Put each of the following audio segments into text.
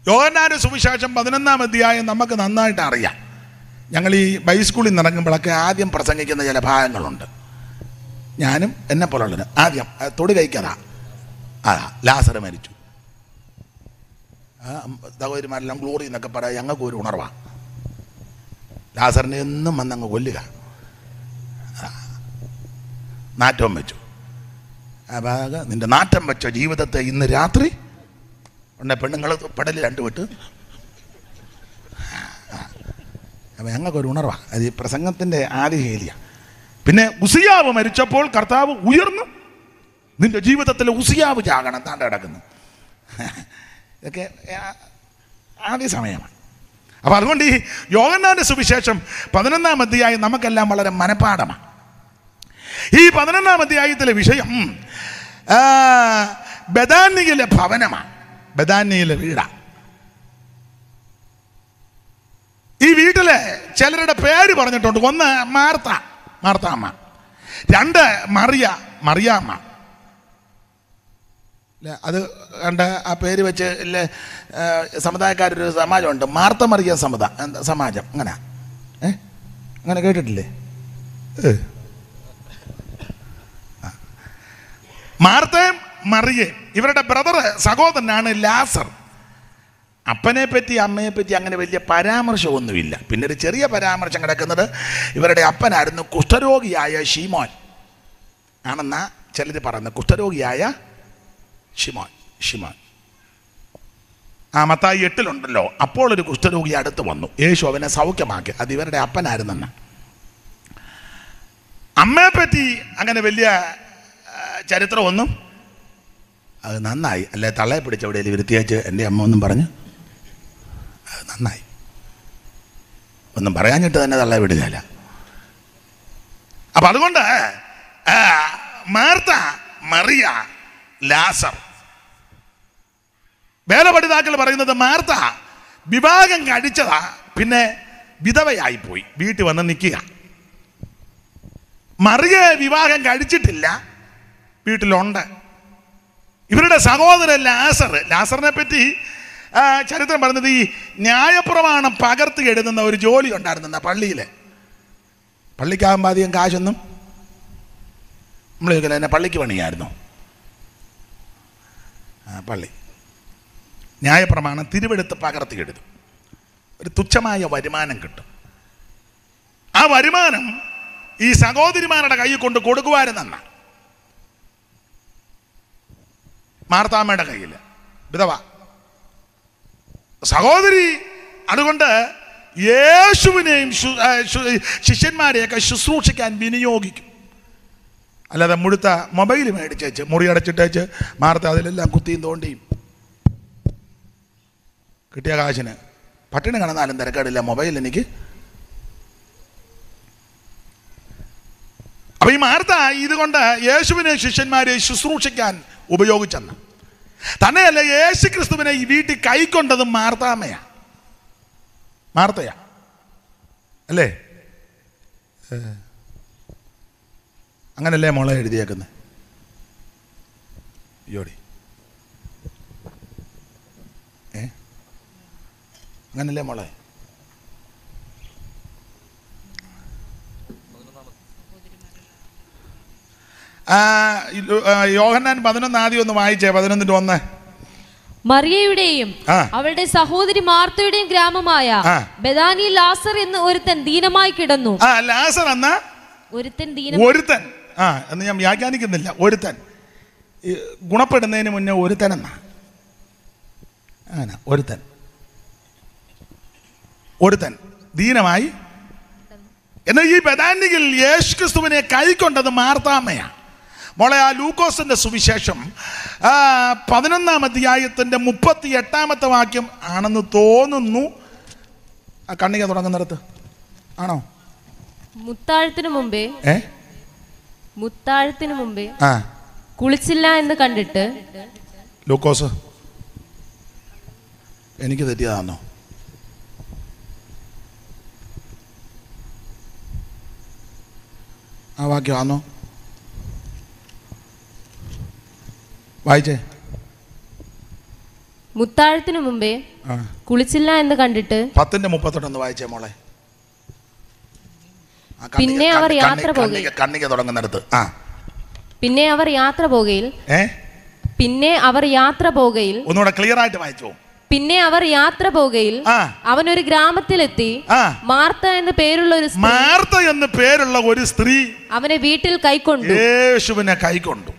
യോഹന്നാന്റെ സുവിശേഷം പതിനൊന്നാം അധ്യായം നമുക്ക് നന്നായിട്ട് അറിയാം ഞങ്ങൾ ഈ ബൈസ്കൂളിൽ നിന്ന് ഇറങ്ങുമ്പോഴൊക്കെ ആദ്യം പ്രസംഗിക്കുന്ന ചില ഭാഗങ്ങളുണ്ട് ഞാനും എന്നെ പോലുള്ളവരും ആദ്യം ആ, തൊടി കഴിക്കതാ ആ ലാസർ മരിച്ചു ആ സഹോദരിമാരെല്ലാം ഗ്ലോറി എന്നൊക്കെ പറയാം ഞങ്ങൾക്ക് ഒരു ഉണർവാ ലാസറിനെ എന്നും വന്നങ്ങ് കൊല്ലുക ആ. നാറ്റവും വെച്ചു അപ്പം നിന്റെ നാറ്റം വെച്ച ജീവിതത്തെ ഇന്ന് രാത്രി ഉടനെ പെണ്ണുങ്ങൾ പടല് രണ്ടു വിട്ട് അപ്പം ഞങ്ങൾക്കൊരു ഉണർവാ അത് ഈ പ്രസംഗത്തിൻ്റെ ആദ്യ ശൈലിയ പിന്നെ ഉസിയാവ് മരിച്ചപ്പോൾ കർത്താവ് ഉയർന്നു നിന്റെ ജീവിതത്തിൽ ഉസിയാവ് ചാകണം താണ്ട കിടക്കുന്നു ഇതൊക്കെ ആ- ആദ്യ സമയമാണ് അപ്പം അതുകൊണ്ട് ഈ യോഗന്നാന്റെ സുവിശേഷം പതിനൊന്നാം അധ്യായം നമുക്കെല്ലാം വളരെ മനഃപ്പാടമാണ് ഈ പതിനൊന്നാം അധ്യായത്തിലെ വിഷയം ആ, ബദാന്യയിലെ ഭവനമാണ് ബദാന്യയിലെ വീടാണ് ഈ വീട്ടില് ചിലരുടെ പേര് പറഞ്ഞിട്ടുണ്ട് ഒന്ന് മാർത്ത മാർത്താമ്മ രണ്ട് മറിയ മറിയാമ്മ ഇല്ല, അത് കണ്ട് ആ പേര് വെച്ച് ഇല്ല സമുദായക്കാരൊരു സമാജമുണ്ട് മാർത്ത മറിയ സമുദ എന്താ സമാജം അങ്ങനെ ഏ അങ്ങനെ കേട്ടിട്ടില്ലേ ഏ മാർത്തയും മറിയയും ഇവരുടെ ബ്രദർ സഹോദരനാണ് ലാസർ അപ്പനെ പറ്റി അമ്മയെ പറ്റി അങ്ങനെ വലിയ പരാമർശമൊന്നുമില്ല പിന്നെ ഒരു ചെറിയ പരാമർശം കിടക്കുന്നത് ഇവരുടെ അപ്പനായിരുന്നു കുഷ്ഠരോഗിയായ ഷീമോൻ ആണെന്നാ ചിലർ പറയുന്നത് കുഷ്ഠരോഗിയായ ഷിമോൻ ഷിമോൻ ആ മത്തായി എട്ടിലുണ്ടല്ലോ അപ്പോൾ ഒരു കുഷ്ഠരോഗി അടുത്ത് വന്നു യേശു അവനെ സൗഖ്യമാക്കി അത് ഇവരുടെ അപ്പനായിരുന്നെന്ന് അമ്മയെ പറ്റി അങ്ങനെ വലിയ ആ, ചരിത്രമൊന്നും അത് നന്നായി അല്ലെ തള്ളയെ പിടിച്ച് എവിടെയെങ്കിലും ഇരുത്തിയേച്ച് എൻ്റെ അമ്മ ഒന്നും പറഞ്ഞു അത് നന്നായി ഒന്നും പറയാഞ്ഞിട്ട് തന്നെ തള്ളയെ വിടുകയല്ല അപ്പൊ അതുകൊണ്ട് ആ, മാർത്ത മറിയ ലാസർ വേലപഠിതാക്കൾ പറയുന്നത് മാർത്ത വിവാഹം കഴിച്ചതാ പിന്നെ വിധവയായി പോയി വീട്ടിൽ വന്ന് നിൽക്കുക മറിയ വിവാഹം കഴിച്ചിട്ടില്ല വീട്ടിലുണ്ട് ഇവരുടെ സഹോദരൻ ലാസർ ലാസറിനെ പറ്റി ആ, ചരിത്രം പറയുന്നത് ഈ ന്യായപ്രമാണം പകർത്തി എഴുതുന്ന ഒരു ജോലി ഉണ്ടായിരുന്ന പള്ളിയിൽ പള്ളിക്കാകുമ്പോൾ അധികം കാശൊന്നും നമ്മൾ ചോദിക്കുന്നത് എന്നെ പള്ളിക്ക് പണിയായിരുന്നു ആ, പള്ളി ന്യായപ്രമാണം തിരുവെടുത്ത് പകർത്തി എഴുതും ഒരു തുച്ഛമായ വരുമാനം കിട്ടും ആ വരുമാനം ഈ സഹോദരിമാരുടെ കയ്യിൽ കൊണ്ട് കൊടുക്കുമായിരുന്നെന്ന മാർത്താമ്മയുടെ കയ്യിൽ വിധവ സഹോദരി അതുകൊണ്ട് യേശുവിനെയും ശു- ആ, ശു- ശിഷ്യന്മാരെയൊക്കെ ശുശ്രൂഷിക്കാൻ വിനിയോഗിക്കും അല്ലാതെ മുഴുത്ത മൊബൈൽ മേടിച്ചേച്ച് മുറി അടച്ചിട്ടേച്ച് മാർത്ത അതിലെല്ലാം കുത്തിയും തോണ്ടിയും കിട്ടിയ കാശിന് പട്ടിണി കിടന്നാലും തിരക്കേടില്ല മൊബൈൽ എനിക്ക് അപ്പൊ ഈ മാർത്ത ഇതുകൊണ്ട് യേശുവിനെ ശിഷ്യന്മാരെ ശുശ്രൂഷിക്കാൻ ഉപയോഗിച്ചെന്ന് തന്നെയല്ല യേശു ക്രിസ്തുവിനെ ഈ വീട്ടിൽ കൈക്കൊണ്ടതും മാർത്താമയാ മാർത്തയാ അല്ലേ ഏ. അങ്ങനല്ലേ മോളെ എഴുതിയേക്കുന്നത് അയ്യോടി ഏ അങ്ങനല്ലേ മോളെ ആ, ഇത്, ആ, യോഹന്നാൻ പതിനൊന്ന് ആദ്യം ഒന്ന് വായിച്ചേ പതിനൊന്നിട്ട് ഒന്ന് മറിയയുടെയും ആ. അവളുടെ സഹോദരി മാർത്തയുടെയും ഗ്രാമമായ ആ. ബദാനി ലാസർ എന്ന് ഒരുത്തൻ ദീനമായി കിടന്നു ആ ലാസർ എന്ന ഒരുത്തൻ ദീനം ഒരുത്തൻ ആ എന്ന് ഞാൻ വ്യാഖ്യാനിക്കുന്നില്ല ഒരുത്തൻ ഈ ഗുണപ്പെടുന്നതിന് മുന്നേ ഒരുത്തൻ എന്നാ അങ്ങനെ ഒരുത്തൻ ഒരുത്തൻ ദീനമായി എന്നാൽ ഈ ബദാനിയിൽ യേശു ക്രിസ്തുവിനെ കൈക്കൊണ്ടത് മാർത്താമ്മയാ മോളെ ആ ലൂക്കോസിന്റെ സുവിശേഷം ആ, പതിനൊന്നാം അധ്യായത്തിന്റെ മുപ്പത്തി എട്ടാമത്തെ വാക്യം ആണെന്ന് തോന്നുന്നു ആ കണ്ണിക തുടങ്ങുന്നിടത്ത് ആണോ മുത്താഴത്തിനു മുമ്പേ ഏ മുത്താഴത്തിനു മുമ്പേ ആ കുളിച്ചില്ല എന്ന് കണ്ടിട്ട് ലൂക്കോസ് എനിക്ക് തെറ്റിയതാണോ ആ വാക്യമാണോ വായിച്ചേ മുത്താഴത്തിനു മുമ്പേ ആ കുളിച്ചില്ല എന്ന് കണ്ടിട്ട് പത്തിന്റെ മുപ്പത്തെട്ടൊന്ന് വായിച്ചേ മോളെ ആ, കണ്ണിക- പിന്നെ അവർ കണ്ണി- യാത്ര കണ്ണി- പോകുകയും- കണ്ണിക- കണ്ണിക തുടങ്ങുന്നിടത്ത് ആ പിന്നെ അവർ യാത്ര പോകയിൽ ഏ പിന്നെ അവർ യാത്ര പോകയിൽ ഒന്നുകൂടെ ക്ലിയർ ആയിട്ട് വായിച്ചോ പിന്നെ അവർ യാത്ര പോകയിൽ ആ അവൻ ഒരു ഗ്രാമത്തിലെത്തി ആ മാർത്ത എന്ന പേരുള്ള ഒരു സ്ത്രീ മാർത്ത എന്ന് പേരുള്ള ഒരു സ്ത്രീ അവനെ വീട്ടിൽ കൈക്കൊണ്ടു യേശുവിനെ കൈക്കൊണ്ടു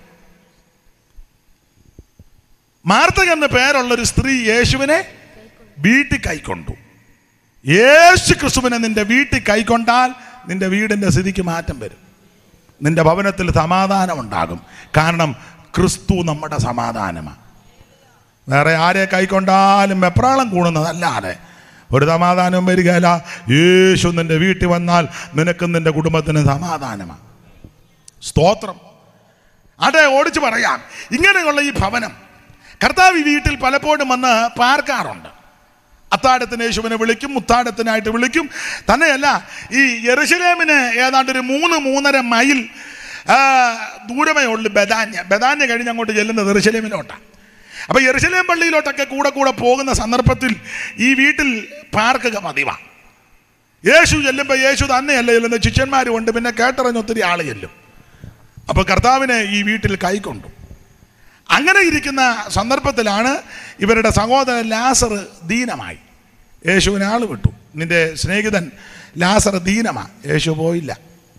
മാർത്ത എന്ന പേരുള്ള ഒരു സ്ത്രീ യേശുവിനെ വീട്ടിൽ കൈക്കൊണ്ടു യേശു ക്രിസ്തുവിനെ നിന്റെ വീട്ടിൽ കൈക്കൊണ്ടാൽ നിന്റെ വീടിന്റെ സ്ഥിതിക്ക് മാറ്റം വരും നിന്റെ ഭവനത്തിൽ സമാധാനം ഉണ്ടാകും കാരണം ക്രിസ്തു നമ്മുടെ സമാധാനമാണ് വേറെ ആരെ കൈക്കൊണ്ടാലും വെപ്രാളം കൂടുന്നതല്ലാതെ ഒരു സമാധാനവും വരികയില്ല യേശു നിന്റെ വീട്ടിൽ വന്നാൽ നിനക്കും നിന്റെ കുടുംബത്തിനും സമാധാനമാണ് സ്തോത്രം അതെ ഓടിച്ചു പറയാം ഇങ്ങനെയുള്ള ഈ ഭവനം കർത്താവ് ഈ വീട്ടിൽ പലപ്പോഴും വന്ന് പാർക്കാറുണ്ട് അത്താഴത്തിന് യേശുവിനെ വിളിക്കും മുത്താഴത്തിനായിട്ട് വിളിക്കും തന്നെയല്ല ഈ യെറുശലേമിന് ഏതാണ്ട് ഒരു മൂന്ന് മൂന്നര മൈൽ ആ, ദൂരമേ ഉള്ളൂ ബദാന്യ ബദാന്യ കഴിഞ്ഞ് അങ്ങോട്ട് ചെല്ലുന്നത് യെറുശലേമിലോട്ടാണ് അപ്പൊ യെറുശലേം പള്ളിയിലോട്ടൊക്കെ കൂടെ കൂടെ പോകുന്ന സന്ദർഭത്തിൽ ഈ വീട്ടിൽ പാർക്കുക പതിവാണ് യേശു ചെല്ലുമ്പോൾ യേശു തന്നെയല്ല ചെല്ലുന്ന ശിഷ്യന്മാരും ഉണ്ട് പിന്നെ കേട്ടറിഞ്ഞ് ഒത്തിരി ആൾ ചെല്ലും അപ്പോൾ കർത്താവിനെ ഈ വീട്ടിൽ കൈക്കൊണ്ടു അങ്ങനെ ഇരിക്കുന്ന സന്ദർഭത്തിലാണ് ഇവരുടെ സഹോദരൻ ലാസർ ദീനമായി യേശുവിനെ ആൾ വിട്ടു നിന്റെ സ്നേഹിതൻ ലാസർ ദീനമാ യേശു പോയില്ല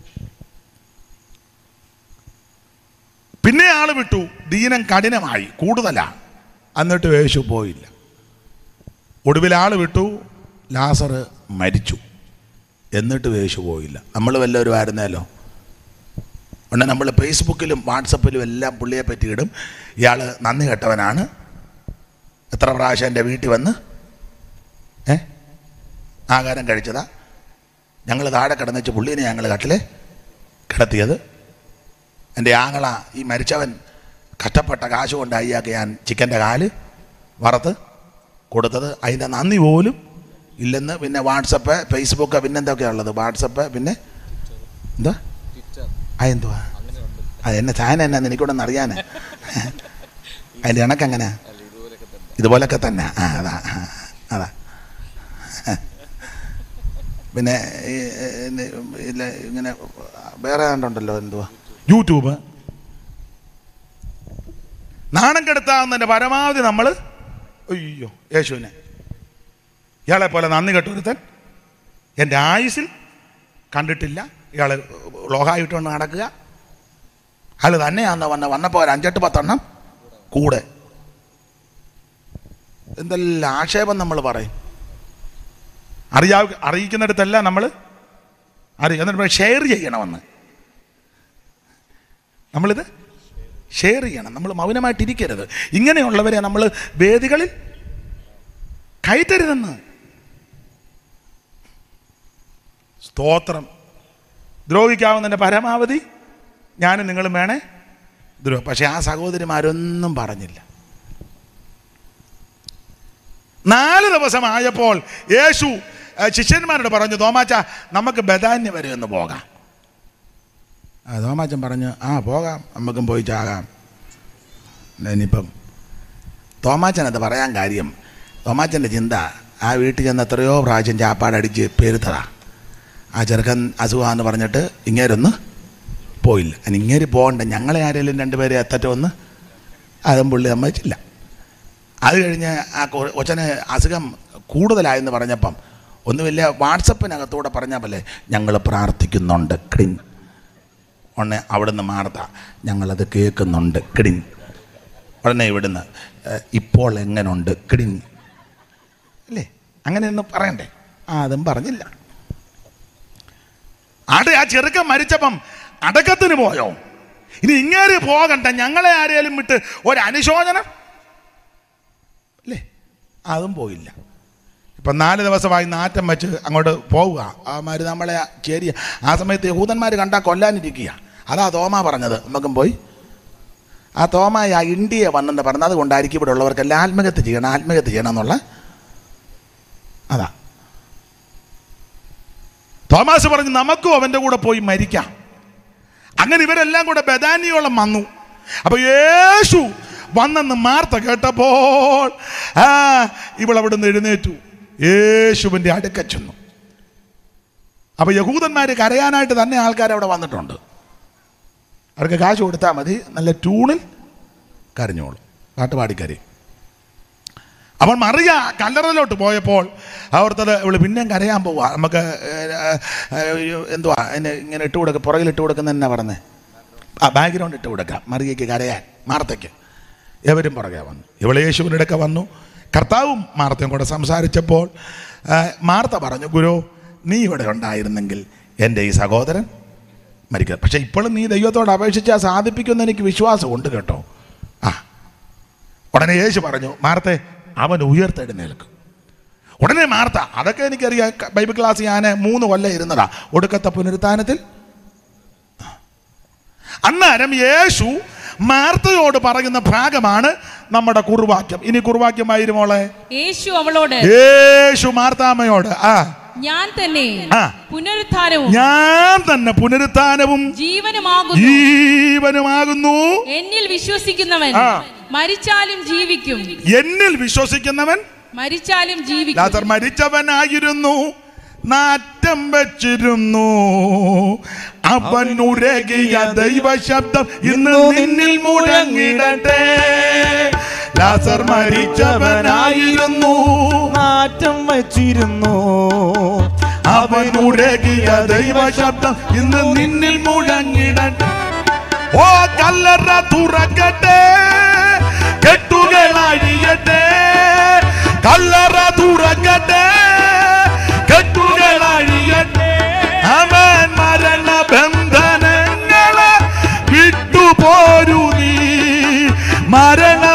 പിന്നെ ആൾ വിട്ടു ദീനം കഠിനമായി കൂടുതലാ എന്നിട്ട് യേശു പോയില്ല ഒടുവിൽ ആൾ വിട്ടു ലാസർ മരിച്ചു എന്നിട്ട് യേശു പോയില്ല നമ്മൾ വല്ലവരും ആയിരുന്നല്ലോ ഉണ്ട് നമ്മൾ ഫേസ്ബുക്കിലും വാട്സപ്പിലും എല്ലാം പുള്ളിയെ പറ്റി ഇടും ഇയാൾ നന്ദി കെട്ടവനാണ് എത്ര പ്രാവശ്യം എൻ്റെ വീട്ടിൽ വന്ന് ഏ ആഹാരം കഴിച്ചതാ ഞങ്ങൾ താഴെ കിടന്നുവെച്ച് പുള്ളീനെ ഞങ്ങൾ കട്ടിലെ കിടത്തിയത് എൻ്റെ ആങ്ങള ഈ മരിച്ചവൻ കഷ്ടപ്പെട്ട കാശ് കൊണ്ട് അയ്യാക്ക് ഞാൻ ചിക്കൻ്റെ കാല് വറുത്ത് കൊടുത്തത് അതിൻ്റെ നന്ദി പോലും ഇല്ലെന്ന് പിന്നെ വാട്സപ്പ് ഫേസ്ബുക്ക് പിന്നെ എന്തൊക്കെയാ ഉള്ളത് വാട്സപ്പ് പിന്നെ എന്താ അതെന്തുവാ അത് എന്നെ ചായന എന്നാ എനിക്കൂടെ അറിയാനാ അതിൻ്റെ കണക്കെങ്ങനെ ഇതുപോലൊക്കെ തന്നെ ആ അതാ ആ, അതാ പിന്നെ ഈ, ഈ, ഇല്ല, ഇങ്ങനെ വേറെ ഉണ്ടല്ലോ എന്തുവാ യൂട്യൂബ് നാണം കെടുത്താവുന്നതിൻ്റെ പരമാവധി നമ്മൾ അയ്യോ യേശുവിനെ ഇയാളെ പോലെ നന്ദി കെട്ടൊരുത്തൻ എൻ്റെ ആയുസിൽ കണ്ടിട്ടില്ല ഇയാൾ ലോഹായിട്ടുകൊണ്ട് നടക്കുക അയാൾ തന്നെയാണെന്ന് വന്ന വന്നപ്പോൾ ഒരു അഞ്ചെട്ട് പത്തെണ്ണം കൂടെ എന്തെല്ലാം ആക്ഷേപം നമ്മൾ പറയും അറിയാ അറിയിക്കുന്നിടത്തെല്ലാം നമ്മൾ അറിയും എന്നിട്ട് ഷെയർ ചെയ്യണമെന്ന് നമ്മളിത് ഷെയർ ചെയ്യണം നമ്മൾ മൗനമായിട്ടിരിക്കരുത് ഇങ്ങനെയുള്ളവരെ നമ്മൾ വേദികളിൽ കയറ്റരുതെന്ന് സ്തോത്രം ദ്രോഹിക്കാവുന്നതിൻ്റെ പരമാവധി ഞാനും നിങ്ങളും വേണേ ദ്രോഹ പക്ഷെ ആ സഹോദരിമാരൊന്നും പറഞ്ഞില്ല നാല് ദിവസമായപ്പോൾ യേശു ഏഹ്, ശിഷ്യന്മാരോട് പറഞ്ഞു തോമാച്ച നമുക്ക് ബദാന്യ വരെ ഒന്ന് പോകാം ആ തോമാച്ചൻ പറഞ്ഞു ആ പോകാം നമുക്കും പോയി ചാകാം ഇനിയിപ്പം തോമാച്ചൻ അത് പറയാൻ കാര്യം തോമാച്ചൻ്റെ ചിന്ത ആ വീട്ടിൽ ചെന്ന് എത്രയോ പ്രാവശ്യം ചാപ്പാടടിച്ച് പെരുത്തതാ ആ ചെറുക്കൻ അസുഖമാന്ന് പറഞ്ഞിട്ട് ഇങ്ങേരൊന്ന് പോയില്ല അതിന് ഇങ്ങേര് പോകണ്ട ഞങ്ങളെ ആരെങ്കിലും രണ്ടുപേരെ എത്തട്ടെ ഒന്ന് അതും പുള്ളി സമ്മതിച്ചില്ല അത് കഴിഞ്ഞ് ആ കൊ- കൊച്ചന് അസുഖം കൂടുതലായെന്ന് പറഞ്ഞപ്പം ഒന്ന് വലിയ വാട്സപ്പിനകത്തൂടെ പറഞ്ഞാൽ പോലെ ഞങ്ങൾ പ്രാർത്ഥിക്കുന്നുണ്ട് ക്രിൻ ഉടനെ അവിടുന്ന് മാർത്ത ഞങ്ങളത് കേൾക്കുന്നുണ്ട് ക്രിൻ ഉടനെ ഇവിടുന്ന് "ഏഹ്, ഇപ്പോൾ എങ്ങനുണ്ട് ക്രിൻ അല്ലേ അങ്ങനെയൊന്നും പറയണ്ടേ ആ അതും പറഞ്ഞില്ല ആടെ ആ ചെറുക്കൻ മരിച്ചപ്പം അടക്കത്തിന് പോയോ ഇനി ഇങ്ങേര് പോകണ്ട ഞങ്ങളെ ആരെയും വിട്ട് ഒരു അനുശോചനം അല്ലേ അതും പോയില്ല ഇപ്പം നാല് ദിവസമായി നാറ്റം വെച്ച് അങ്ങോട്ട് പോവുക ആമാർ നമ്മളെ ചേരിയ ആ സമയത്ത് യഹൂദന്മാർ കണ്ടാൽ കൊല്ലാനിരിക്കുക അതാ തോമ പറഞ്ഞത് നമുക്കും പോയി ആ തോമ ആ ഇന്ത്യയെ വന്നെന്ന് പറഞ്ഞത് കൊണ്ടായിരിക്കും ഇവിടെ ഉള്ളവർക്കെല്ലാം ആത്മഹത്യ ചെയ്യണം ആത്മഹത്യ ചെയ്യണം എന്നുള്ള അതാ തോമാസ് പറഞ്ഞു നമുക്കും അവൻ്റെ കൂടെ പോയി മരിക്കാം അങ്ങനെ ഇവരെല്ലാം കൂടെ ബദാനിയോളം വന്നു അപ്പൊ യേശു വന്നെന്ന് മാർത്ത കേട്ടപ്പോൾ ആ ഇവൾ അവിടുന്ന് എഴുന്നേറ്റു യേശുവിൻ്റെ അടുക്ക ചെന്നു അപ്പൊ യഹൂദന്മാർ കരയാനായിട്ട് തന്നെ ആൾക്കാർ അവിടെ വന്നിട്ടുണ്ട് അവർക്ക് കാശ് കൊടുത്താൽ മതി നല്ല ട്യൂണിൽ കരഞ്ഞോളും പാട്ടുപാടിക്കരി അവൻ മറിയ കല്ലറയിലോട്ട് പോയപ്പോൾ അവർത്തത് ഇവള് പിന്നെയും കരയാൻ പോവാ നമുക്ക് ഏഹ്, ഏഹ്, എന്തുവാ അതിന് ഇങ്ങനെ ഇട്ട് കൊടുക്കുക പുറകിൽ ഇട്ട് കൊടുക്കുന്ന തന്നെ പറഞ്ഞേ ആ ബാക്ക്ഗ്രൗണ്ട് ഇട്ട് കൊടുക്കാം മറിയയ്ക്ക് കരയാൻ മാർത്തയ്ക്ക് എവരും പുറകെ വന്നു ഇവളെ യേശുവിൻ്റെ അടുക്ക വന്നു കർത്താവും മാർത്തയും കൂടെ സംസാരിച്ചപ്പോൾ ആ, മാർത്ത പറഞ്ഞു ഗുരു നീ ഇവിടെ ഉണ്ടായിരുന്നെങ്കിൽ എൻ്റെ ഈ സഹോദരൻ മരിക്കുക പക്ഷെ ഇപ്പോഴും നീ ദൈവത്തോട് അപേക്ഷിച്ചാൽ സാധിപ്പിക്കുമെന്ന് എനിക്ക് വിശ്വാസമുണ്ട് കേട്ടോ ആ ഉടനെ യേശു പറഞ്ഞു മാർത്തെ അവൻ ഉയർത്തെഴുന്നേൽക്കും ഉടനെ മാർത്ത അതൊക്കെ എനിക്കറിയാം ക- ബൈബിൾ ക്ലാസ് ഞാൻ മൂന്ന് കൊല്ലം ഇരുന്നതാ ഒടുക്കത്തെ പുനരുത്ഥാനത്തിൽ അന്നേരം യേശു മാർത്തയോട് പറയുന്ന ഭാഗമാണ് നമ്മുടെ കുറുവാക്യം ഇനി കുറുവാക്യമായിരുന്നു മോളെ യേശു അവളോട് യേശു മാർത്താമ്മയോട് ആ ഞാൻ തന്നെ ആ. പുനരുത്ഥാനവും ഞാൻ തന്നെ പുനരുത്ഥാനവും ജീവനുമാകുന്നു ജീവനുമാകുന്നു എന്നിൽ വിശ്വസിക്കുന്നവൻ ആ. മരിച്ചാലും ജീവിക്കും എന്നിൽ വിശ്വസിക്കുന്നവൻ മരിച്ചാലും ജീവിക്കും ലാസർ മരിച്ചവനായിരുന്നു നാറ്റം വെച്ചിരുന്നു അവൻ ഉരകിയ ദൈവശബ്ദം ഇന്ന് നിന്നിൽ മുഴങ്ങിടട്ടെ ലാസർ മരിച്ചവനായിരുന്നു മാറ്റം വച്ചിരുന്നു അവൻ ഉരകിയ ദൈവശബ്ദം ഇന്ന് നിന്നിൽ മുഴങ്ങിടട്ടെ ഓ കല്ലറ തുറക്കട്ടെ കെട്ടുകൾ അഴിയട്ടെ കല്ലറ തുറക്കട്ടെ കെട്ടുകൾ അഴിയട്ടെ അവൻ മരണ ബന്ധനങ്ങളെ വിട്ടുപോരു നീ മരണ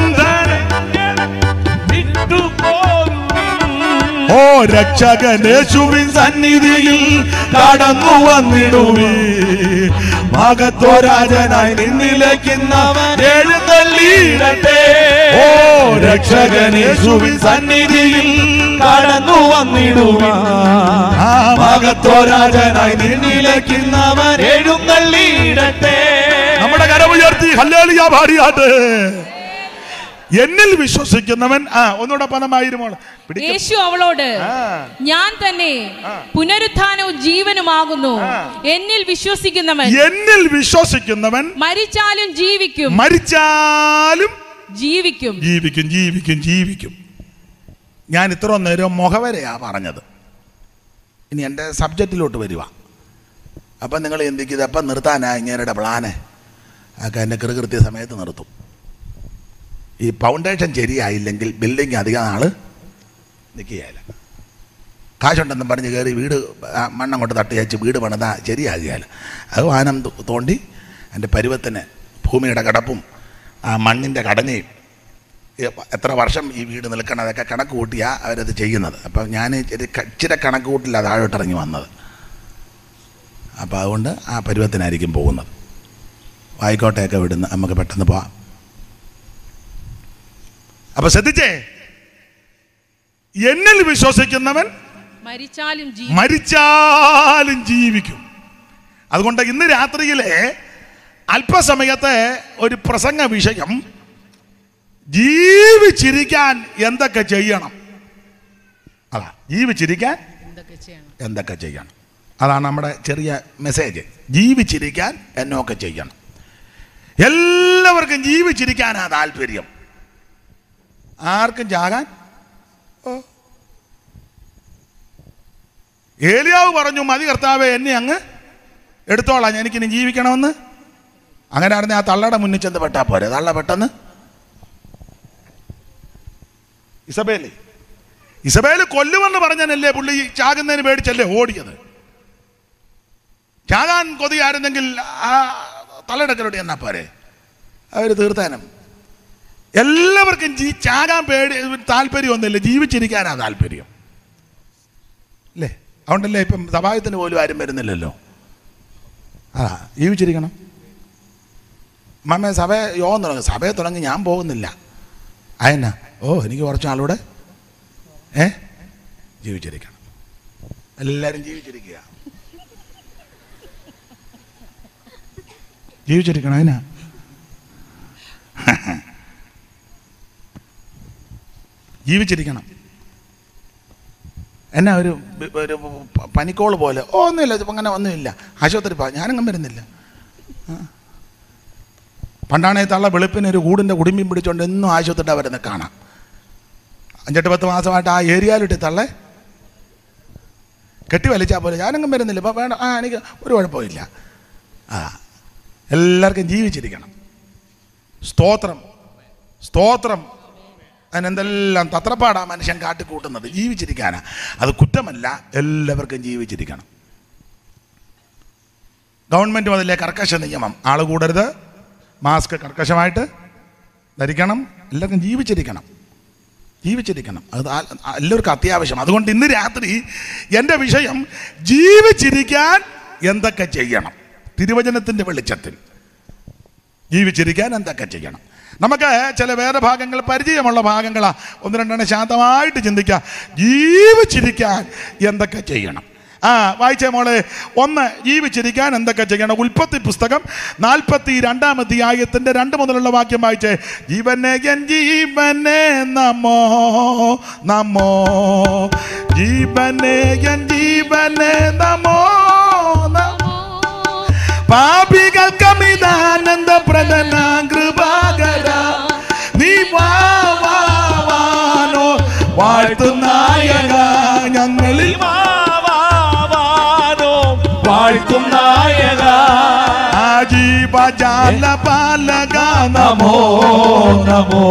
ഓ രക്ഷകനേശുവിൻ സന്നിധിയിൽ കടന്നു വന്നിടുവി മകത്വരാജനായി നിന്നിലേക്കുന്നവൻ എഴുന്നള്ളിയിടട്ടെ ഓ രക്ഷകനേശുവിൻ സന്നിധിയിൽ കടന്നു വന്നിടുവാ ആ മകത്വരാജനായി നിന്നിലേക്കുന്നവൻ എഴുന്നള്ളിയിടട്ടെ നമ്മുടെ കരമുയർത്തി ഹല്ലേലിയ പാടിയാട്ട് എന്നിൽ വിശ്വസിക്കുന്നവൻ ആ ഒന്നുകൂടെ പദമായിരുമോൾ പിടിക്ക യേശു അവളോട് ആ. ഞാൻ തന്നെ പുനരുത്ഥാനവും ജീവനുമാകുന്നു എന്നിൽ വിശ്വസിക്കുന്നവൻ എന്നിൽ വിശ്വസിക്കുന്നവൻ മരിച്ചാലും ജീവിക്കും മരിച്ചാലും ജീവിക്കും ജീവിക്കും ജീവിക്കും ജീവിക്കും ഞാൻ ഇത്ര നേരം മുഖവരെയാ പറഞ്ഞത് ഇനി എൻ്റെ സബ്ജക്റ്റിലോട്ട് വരിക അപ്പം നിങ്ങൾ എന്തിക്കുന്നത് അപ്പം നിർത്താനാ ഇങ്ങനെയുടെ പ്ലാന് ഒക്കെ എന്നെ കൃകൃത്യ സമയത്ത് നിർത്തും ഈ ഫൗണ്ടേഷൻ ശരിയായില്ലെങ്കിൽ ബിൽഡിംഗ് അധികം നാൾ നിൽക്കുകയില്ല കാശുണ്ടെന്നും പറഞ്ഞ് കയറി വീട് ആ, മണ്ണങ്ങോട്ട് തട്ടി വെച്ച് വീട് പണിതാ ശരിയാകുകയില്ല അത് വാനം തോ- തോണ്ടി എൻ്റെ പരുവത്തിന് ഭൂമിയുടെ കിടപ്പും ആ മണ്ണിൻ്റെ ഘടനയും ഈ എത്ര വർഷം ഈ വീട് നിൽക്കണം അതൊക്കെ കണക്ക് കൂട്ടിയാണ് അവരത് ചെയ്യുന്നത് അപ്പം ഞാൻ ഇച്ചിരി ക- ഇച്ചിരി കണക്ക് കൂട്ടില്ല താഴോട്ടിറങ്ങി വന്നത് അപ്പോൾ അതുകൊണ്ട് ആ പരുവത്തിനായിരിക്കും പോകുന്നത് വായിക്കോട്ടെയൊക്കെ വിടുന്ന നമുക്ക് പെട്ടെന്ന് പോവാം അപ്പൊ ശ്രദ്ധിച്ചേ എന്നിൽ വിശ്വസിക്കുന്നവൻ മരിച്ചാലും ജീവിക്കും മരിച്ചാലും ജീവിക്കും അതുകൊണ്ട് ഇന്ന് രാത്രിയിലെ അല്പസമയത്തെ ഒരു പ്രസംഗ വിഷയം ജീവിച്ചിരിക്കാൻ എന്തൊക്കെ ചെയ്യണം അതാ ജീവിച്ചിരിക്കാൻ എന്തൊക്കെ ചെയ്യണം എന്തൊക്കെ ചെയ്യണം അതാണ് നമ്മുടെ ചെറിയ മെസ്സേജ് ജീവിച്ചിരിക്കാൻ എന്നൊക്കെ ചെയ്യണം എല്ലാവർക്കും ജീവിച്ചിരിക്കാനാ താല്പര്യം ആർക്കും ചാകാൻ ഓ. ഏലിയാവ് പറഞ്ഞു മതി കർത്താവെ എന്നെ അങ്ങ് എടുത്തോളാം എനിക്കിനി ജീവിക്കണമെന്ന് അങ്ങനെ ആയിരുന്നു ആ തള്ളയുടെ മുന്നിൽ ചെന്ന് പെട്ടാ പോരെ തള്ള പെട്ടെന്ന് ഇസബേലേ ഇസബേല് കൊല്ലുമെന്ന് പറഞ്ഞനല്ലേ പുള്ളി ചാകുന്നതിന് പേടിച്ചല്ലേ ഓടിയത് ചാകാൻ കൊതിയായിരുന്നെങ്കിൽ ആ തള്ളയെടുക്കലോട്ട് എന്നാ പോരെ അവർ തീർത്താനും എല്ലാവർക്കും ജീ ചാകാൻ പേടി താല്പര്യമൊന്നുമില്ല ജീവിച്ചിരിക്കാനാ താല്പര്യം അല്ലേ അതുകൊണ്ടല്ലേ ഇപ്പം സഭായത്തിന് പോലും ആരും വരുന്നില്ലല്ലോ ആ ജീവിച്ചിരിക്കണം മമ്മ സഭ യോഗം തുടങ്ങി സഭയെ തുടങ്ങി ഞാൻ പോകുന്നില്ല അതെന്നാ ഓ എനിക്ക് കുറച്ച് ആളൂടെ ഏ ജീവിച്ചിരിക്കണം എല്ലാവരും ജീവിച്ചിരിക്കുക ജീവിച്ചിരിക്കണം അതിനാ ജീവിച്ചിരിക്കണം എന്നാ ഒരു ഒരു പനിക്കോള് പോലെ ഓ ഒന്നുമില്ല ഇതിപ്പോ അങ്ങനെ ഒന്നുമില്ല ആശുപത്രി പോ ഞാനങ്ങും വരുന്നില്ല ആ. പണ്ടാണേ തള്ള വെളുപ്പിന് ഒരു കൂടിൻ്റെ കുടുംബം പിടിച്ചോണ്ട് എന്നും ആശുപത്രിയുടെ വരുന്നത് കാണാം അഞ്ചെട്ട് പത്ത് മാസമായിട്ട് ആ ഏരിയയിലിട്ട് തള്ളേ കെട്ടി വലിച്ചാൽ പോലെ ഞാനങ്ങും വരുന്നില്ല ഇപ്പം വേണ്ട ആ എനിക്ക് ഒരു കുഴപ്പമില്ല ആ എല്ലാവർക്കും ജീവിച്ചിരിക്കണം സ്തോത്രം സ്തോത്രം അതിനെന്തെല്ലാം തത്രപ്പാടാ മനുഷ്യൻ കാട്ടിക്കൂട്ടുന്നത് ജീവിച്ചിരിക്കാനാ അത് കുറ്റമല്ല എല്ലാവർക്കും ജീവിച്ചിരിക്കണം ഗവൺമെൻറ് മുതലേ കർക്കശ നിയമം ആൾ കൂടരുത് മാസ്ക് കർക്കശമായിട്ട് ധരിക്കണം എല്ലാവർക്കും ജീവിച്ചിരിക്കണം ജീവിച്ചിരിക്കണം അത് ആ- ആ- എല്ലാവർക്കും അത്യാവശ്യം അതുകൊണ്ട് ഇന്ന് രാത്രി എൻ്റെ വിഷയം ജീവിച്ചിരിക്കാൻ എന്തൊക്കെ ചെയ്യണം തിരുവചനത്തിൻ്റെ വെളിച്ചത്തിൽ ജീവിച്ചിരിക്കാൻ എന്തൊക്കെ ചെയ്യണം നമുക്ക് ചില വേറെ ഭാഗങ്ങൾ പരിചയമുള്ള ഭാഗങ്ങളാ ഒന്ന് രണ്ടെണ്ണം ശാന്തമായിട്ട് ചിന്തിക്കുക ജീവിച്ചിരിക്കാൻ എന്തൊക്കെ ചെയ്യണം ആ വായിച്ചേ മോളെ ഒന്ന് ജീവിച്ചിരിക്കാൻ എന്തൊക്കെ ചെയ്യണം ഉൽപ്പത്തി പുസ്തകം നാൽപ്പത്തി രണ്ടാം അധ്യായത്തിന്റെ രണ്ട് മുതലുള്ള വാക്യം വായിച്ചേ ജീവനെ എൻ ജീവനെ നമോ നമോ ജീവനെ എൻ ജീവനെ നമോ നമോ പാപികൾക്കമിതാനന്ദ പ്രദന കൃപാകര നീ വാ, വാ, വാനോ വാഴ്ത്തുനായക ഞങ്ങളിൽ വാവാവാനോ വാഴ്ത്തും നായക ആജീവജാല പാലക നമോ നമോ നമോ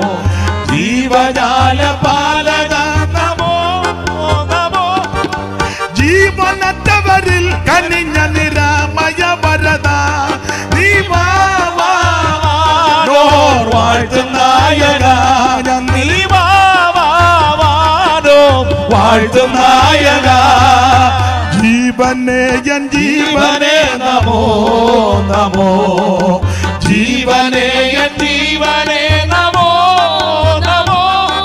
ജീവജാല പാലക നമോ നമോ ജീവനറ്റവരിൽ കനിഞ്ഞ നിരാമയ വരദ നീ വാ, വാ, വാനോ വാഴ്ത്തും നായക ഞങ്ങളിൽ നീ വാവാവാനോ വാഴ്ത്തും നായക ജീവനെ എൻ ജീവനെ ജീവനെ നമോ നമോ ജീവനെ എൻ ജീവനെ നമോ നമോ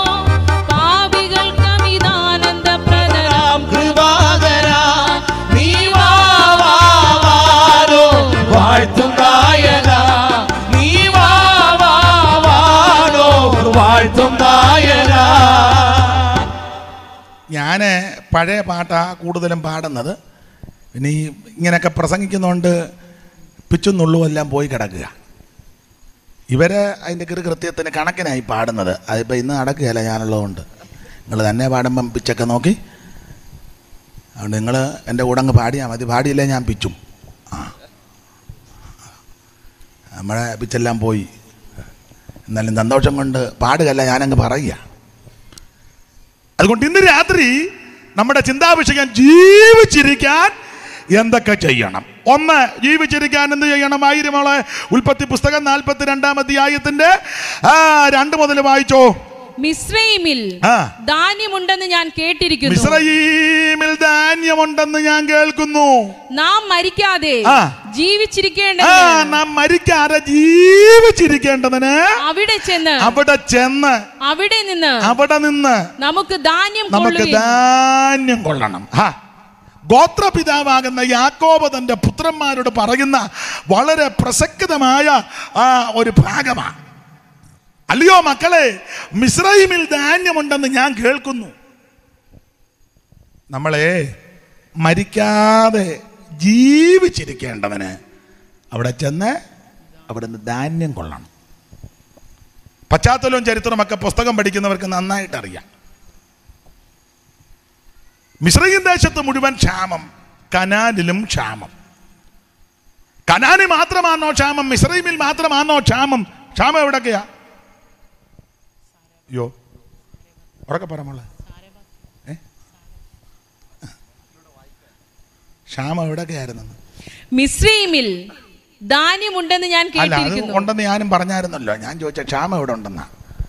പാപികൾക്കമിതാനന്ദപ്രദനാം കൃപാകര നീ വാവാവാനോ വാഴ്ത്തും നായക നീ വാവാവാനോ വാഴ്ത്തും നായക ഞാൻ പഴയ പാട്ടാ കൂടുതലും പാടുന്നത് പിന്നെ ഈ ഇങ്ങനെയൊക്കെ പ്രസംഗിക്കുന്നതുകൊണ്ട് പിച്ചും നുള്ളും എല്ലാം പോയി കിടക്കുക ഇവരെ അതിൻ്റെ കൃ കൃത്യത്തിന് കണക്കിനായി പാടുന്നത് അതിപ്പോൾ ഇന്ന് നടക്കുകയല്ല ഞാനുള്ളതുകൊണ്ട് നിങ്ങൾ തന്നെ പാടുമ്പം പിച്ചൊക്കെ നോക്കി അതുകൊണ്ട് നിങ്ങൾ എൻ്റെ കൂടെ അങ്ങ് പാടിയാൽ മതി പാടിയില്ലേ ഞാൻ പിച്ചും ആ നമ്മുടെ പിച്ചെല്ലാം പോയി എന്നാലും സന്തോഷം കൊണ്ട് പാടുകയല്ല ഞാനങ്ങ് പറയുക അതുകൊണ്ട് ഇന്ന് രാത്രി നമ്മുടെ ചിന്താവിഷയം ജീവിച്ചിരിക്കാൻ എന്തൊക്കെ ചെയ്യണം ഒന്ന് ജീവിച്ചിരിക്കാൻ എന്ത് ചെയ്യണം ആയിരമോളെ ഉൽപ്പത്തി പുസ്തകം നാൽപ്പത്തി രണ്ടാം അധ്യായത്തിന്റെ ആ രണ്ട് മുതൽ വായിച്ചോ മിസ്രൈമിൽ ആ. ധാന്യമുണ്ടെന്ന് ഞാൻ കേട്ടിരിക്കുന്നു മിസ്രയീമിൽ ധാന്യമുണ്ടെന്ന് ഞാൻ കേൾക്കുന്നു നാം മരിക്കാതെ ആ. ആ ജീവിച്ചിരിക്കേണ്ടതിന് നാം മരിക്കാതെ ജീവിച്ചിരിക്കേണ്ടതിന് അവിടെ ചെന്ന് അവിടെ ചെന്ന് അവിടെ നിന്ന് അവിടെ നിന്ന് നമുക്ക് ധാന്യം നമുക്ക് കൊള്ളുകയും ധാന്യം കൊള്ളണം ഹാ ഗോത്രപിതാവാകുന്ന യാക്കോബ് തന്റെ പുത്രന്മാരോട് പറയുന്ന വളരെ പ്രസക്തമായ ആ ഒരു ഭാഗമാണ് അല്ലയോ മക്കളെ മിശ്രൈമിൽ ധാന്യമുണ്ടെന്ന് ഞാൻ കേൾക്കുന്നു നമ്മളെ മരിക്കാതെ ജീവിച്ചിരിക്കേണ്ടവന് അവിടെ ചെന്ന് അവിടുന്ന് ധാന്യം കൊള്ളണം പശ്ചാത്തലവും ചരിത്രമൊക്കെ പുസ്തകം പഠിക്കുന്നവർക്ക് നന്നായിട്ട് അറിയാം മിശ്രയും ദേശത്ത് മുഴുവൻ ക്ഷാമം കനാലിലും ക്ഷാമം കനാനി മാത്രമാണോ ക്ഷാമം മിശ്രൈമിൽ മാത്രമാണോ ക്ഷാമം ക്ഷാമം എവിടൊക്കെയാ അയ്യോ ഉറക്കെ പറ മോളെ ഏ ക്ഷാമം എവിടൊക്കെയായിരുന്നു മിസ്രൈമിൽ ധാന്യമുണ്ടെന്ന് ഞാൻ അല്ല അത് കേട്ടിരിക്കുന്നു ഉണ്ടെന്ന് ഞാനും പറഞ്ഞായിരുന്നല്ലോ ഞാൻ ചോദിച്ച ക്ഷാമം എവിടെ ഉണ്ടെന്നാ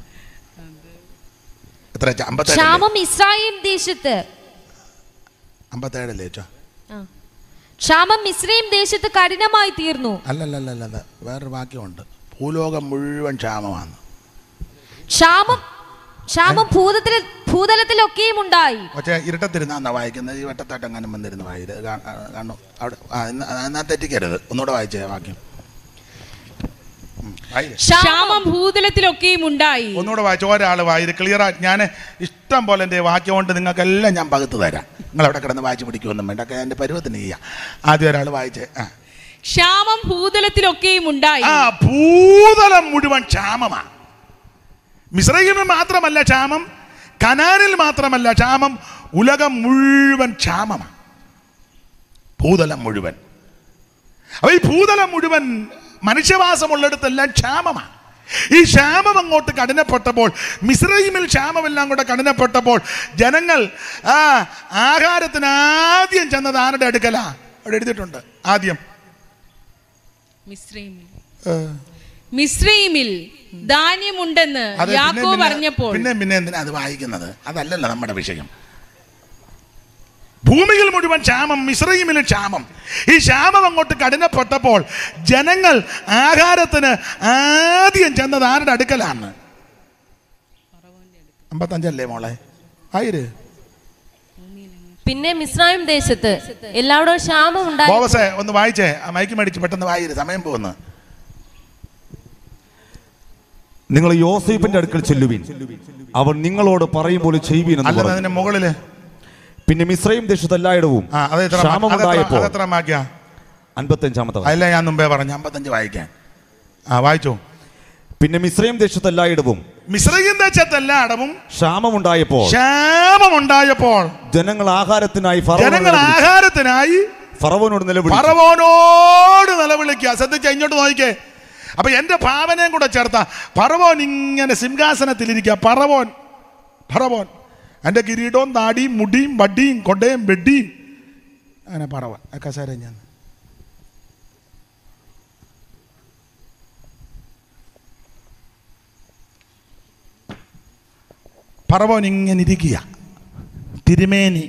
എത്ര അമ്പത്തേഴ് ക്ഷാമം ഇസ്രായേൽ ദേശത്ത് അമ്പത്തേഴല്ലേ ചോ ആ. ക്ഷാമം മിസ്രൈം ദേശത്ത് കഠിനമായി തീർന്നു അല്ലല്ലല്ലല്ല വേറൊരു വാക്യമുണ്ട് ഭൂലോകം മുഴുവൻ ക്ഷാമമാണ് ക്ഷാമം ക്ഷാമം ഭൂതത്തിൽ ഭൂതലത്തിലൊക്കെയും ഉണ്ടായി പക്ഷേ ഇരുട്ടത്തിരുന്നാ വായിക്കുന്നത് ഈ വട്ടത്തായിട്ട് അങ്ങനെ വന്നിരുന്ന് വായി കാണും അവിടെ ആ, എന്നാ- എന്നാ തെറ്റിക്കരുത് ഒന്നുകൂടെ വായിച്ചേ വാക്യം വായില്. ക്ഷാമം ഭൂതലത്തിലൊക്കെയും ഉണ്ടായി ഒന്നുകൂടെ വായിച്ചു ഒരാൾ വായിര് ക്ലിയർ ആയി ഞാൻ ഇഷ്ടം പോലെ എൻ്റെ വാക്യം കൊണ്ട് നിങ്ങൾക്കെല്ലാം ഞാൻ പകുത്ത് തരാം നിങ്ങൾ അവിടെ കിടന്ന് വായിച്ച് പിടിക്കുമൊന്നും വേണ്ട ഒക്കെ എൻ്റെ പരുവത്തിന് ചെയ്യാം ആദ്യം ഒരാൾ വായിച്ചേ ആ ക്ഷാമം ഭൂതലത്തിലൊക്കെയും ഉണ്ടായി ആ ഭൂതലം മുഴുവൻ ക്ഷാമമാണ് മിശ്രൈമിൽ മാത്രമല്ല ക്ഷാമം കനാനിൽ മാത്രമല്ല ക്ഷാമം ഉലകം മുഴുവൻ ക്ഷാമമാണ് ഭൂതലം മുഴുവൻ അപ്പൊ ഈ ഭൂതലം മുഴുവൻ മനുഷ്യവാസമുള്ളിടത്തെല്ലാം ക്ഷാമമാണ് ഈ ക്ഷാമം അങ്ങോട്ട് കഠിനപ്പെട്ടപ്പോൾ മിശ്രൈമിൽ ക്ഷാമമെല്ലാം കൂടെ കഠിനപ്പെട്ടപ്പോൾ ജനങ്ങൾ ആ ആഹാരത്തിന് ആദ്യം ചെന്നത് ആരുടെ അടുക്കലാ അവിടെ എഴുതിയിട്ടുണ്ട് ആദ്യം മിസ്രൈമിൽ ഏ. മിസ്രൈമിൽ ധാന്യമുണ്ടെന്ന് അത് പിന്നെ യാക്കോ പിന്നെ- പറഞ്ഞപ്പോൾ പിന്നെ പിന്നെ എന്തിനാ അത് വായിക്കുന്നത് അതല്ലല്ലോ നമ്മുടെ വിഷയം ഭൂമിയിൽ മുഴുവൻ ക്ഷാമം മിശ്രയിമിൽ ക്ഷാമം ഈ ക്ഷാമം അങ്ങോട്ട് കഠിനപ്പെട്ടപ്പോൾ ജനങ്ങൾ ആഹാരത്തിന് ആദ്യം ചെന്നത് ആരുടെ അടുക്കലാണ് അമ്പത്തഞ്ചല്ലേ മോളെ ആയിര് പിന്നെ മിസ്രൈം ദേശത്ത് എല്ലായിടവും ക്ഷാമം ഉണ്ടായി ബോവസേ ഒന്ന് വായിച്ചേ ആ മൈക്ക് മേടിച്ച് പെട്ടെന്ന് വായിര് സമയം പോകുന്നു നിങ്ങൾ യോസേപ്പിന്റെ അടുക്കൽ ചെല്ലുവിൻ അവൻ നിങ്ങളോട് പറയും പോലെ ചെയ്യുവീൻ എന്ന് അല്ലെന്ന് പറഞ്ഞു അതിന്റെ മുകളില് പിന്നെ മിശ്രയും ദേശത്തെല്ലായിടവും ആ അത് എത്ര ക്ഷാമമുണ്ടായപ്പോൾ അതെത്ര മാക്കിയാ അൻപത്തഞ്ചാമത്തെ വാക്യം. അതല്ല ഞാൻ മുമ്പേ പറഞ്ഞു അമ്പത്തഞ്ച് വായിക്കാൻ ആ വായിച്ചോ പിന്നെ മിശ്രയും ദേശത്തെല്ലായിടവും മിശ്രയും ദേശത്തെല്ലായിടവും ക്ഷാമമുണ്ടായപ്പോൾ ക്ഷാമമുണ്ടായപ്പോൾ ജനങ്ങൾ ആഹാരത്തിനായി ജനങ്ങൾ ഫറവോനോട് വിളിച്ചു. ആഹാരത്തിനായി ഫറവോനോട് നിലവിളിച്ചു പറവോനോട് നിലവിളിക്കുക ശ്രദ്ധിച്ച ഇങ്ങോട്ട് നോക്കിക്കേ അപ്പൊ എന്റെ ഭാവനയും കൂടെ ചേർത്ത പറവോൻ ഇങ്ങനെ സിംഹാസനത്തിലിരിക്കുക പറവോൻ പറവോൻ എൻ്റെ കിരീടവും താടിയും മുടിയും വടിയും കൊണ്ടയും വെടിയും അങ്ങനെ പറവോൻ ആ കസേര ഞാൻ പറവോൻ ഇങ്ങനെ ഇരിക്കുക തിരുമേനി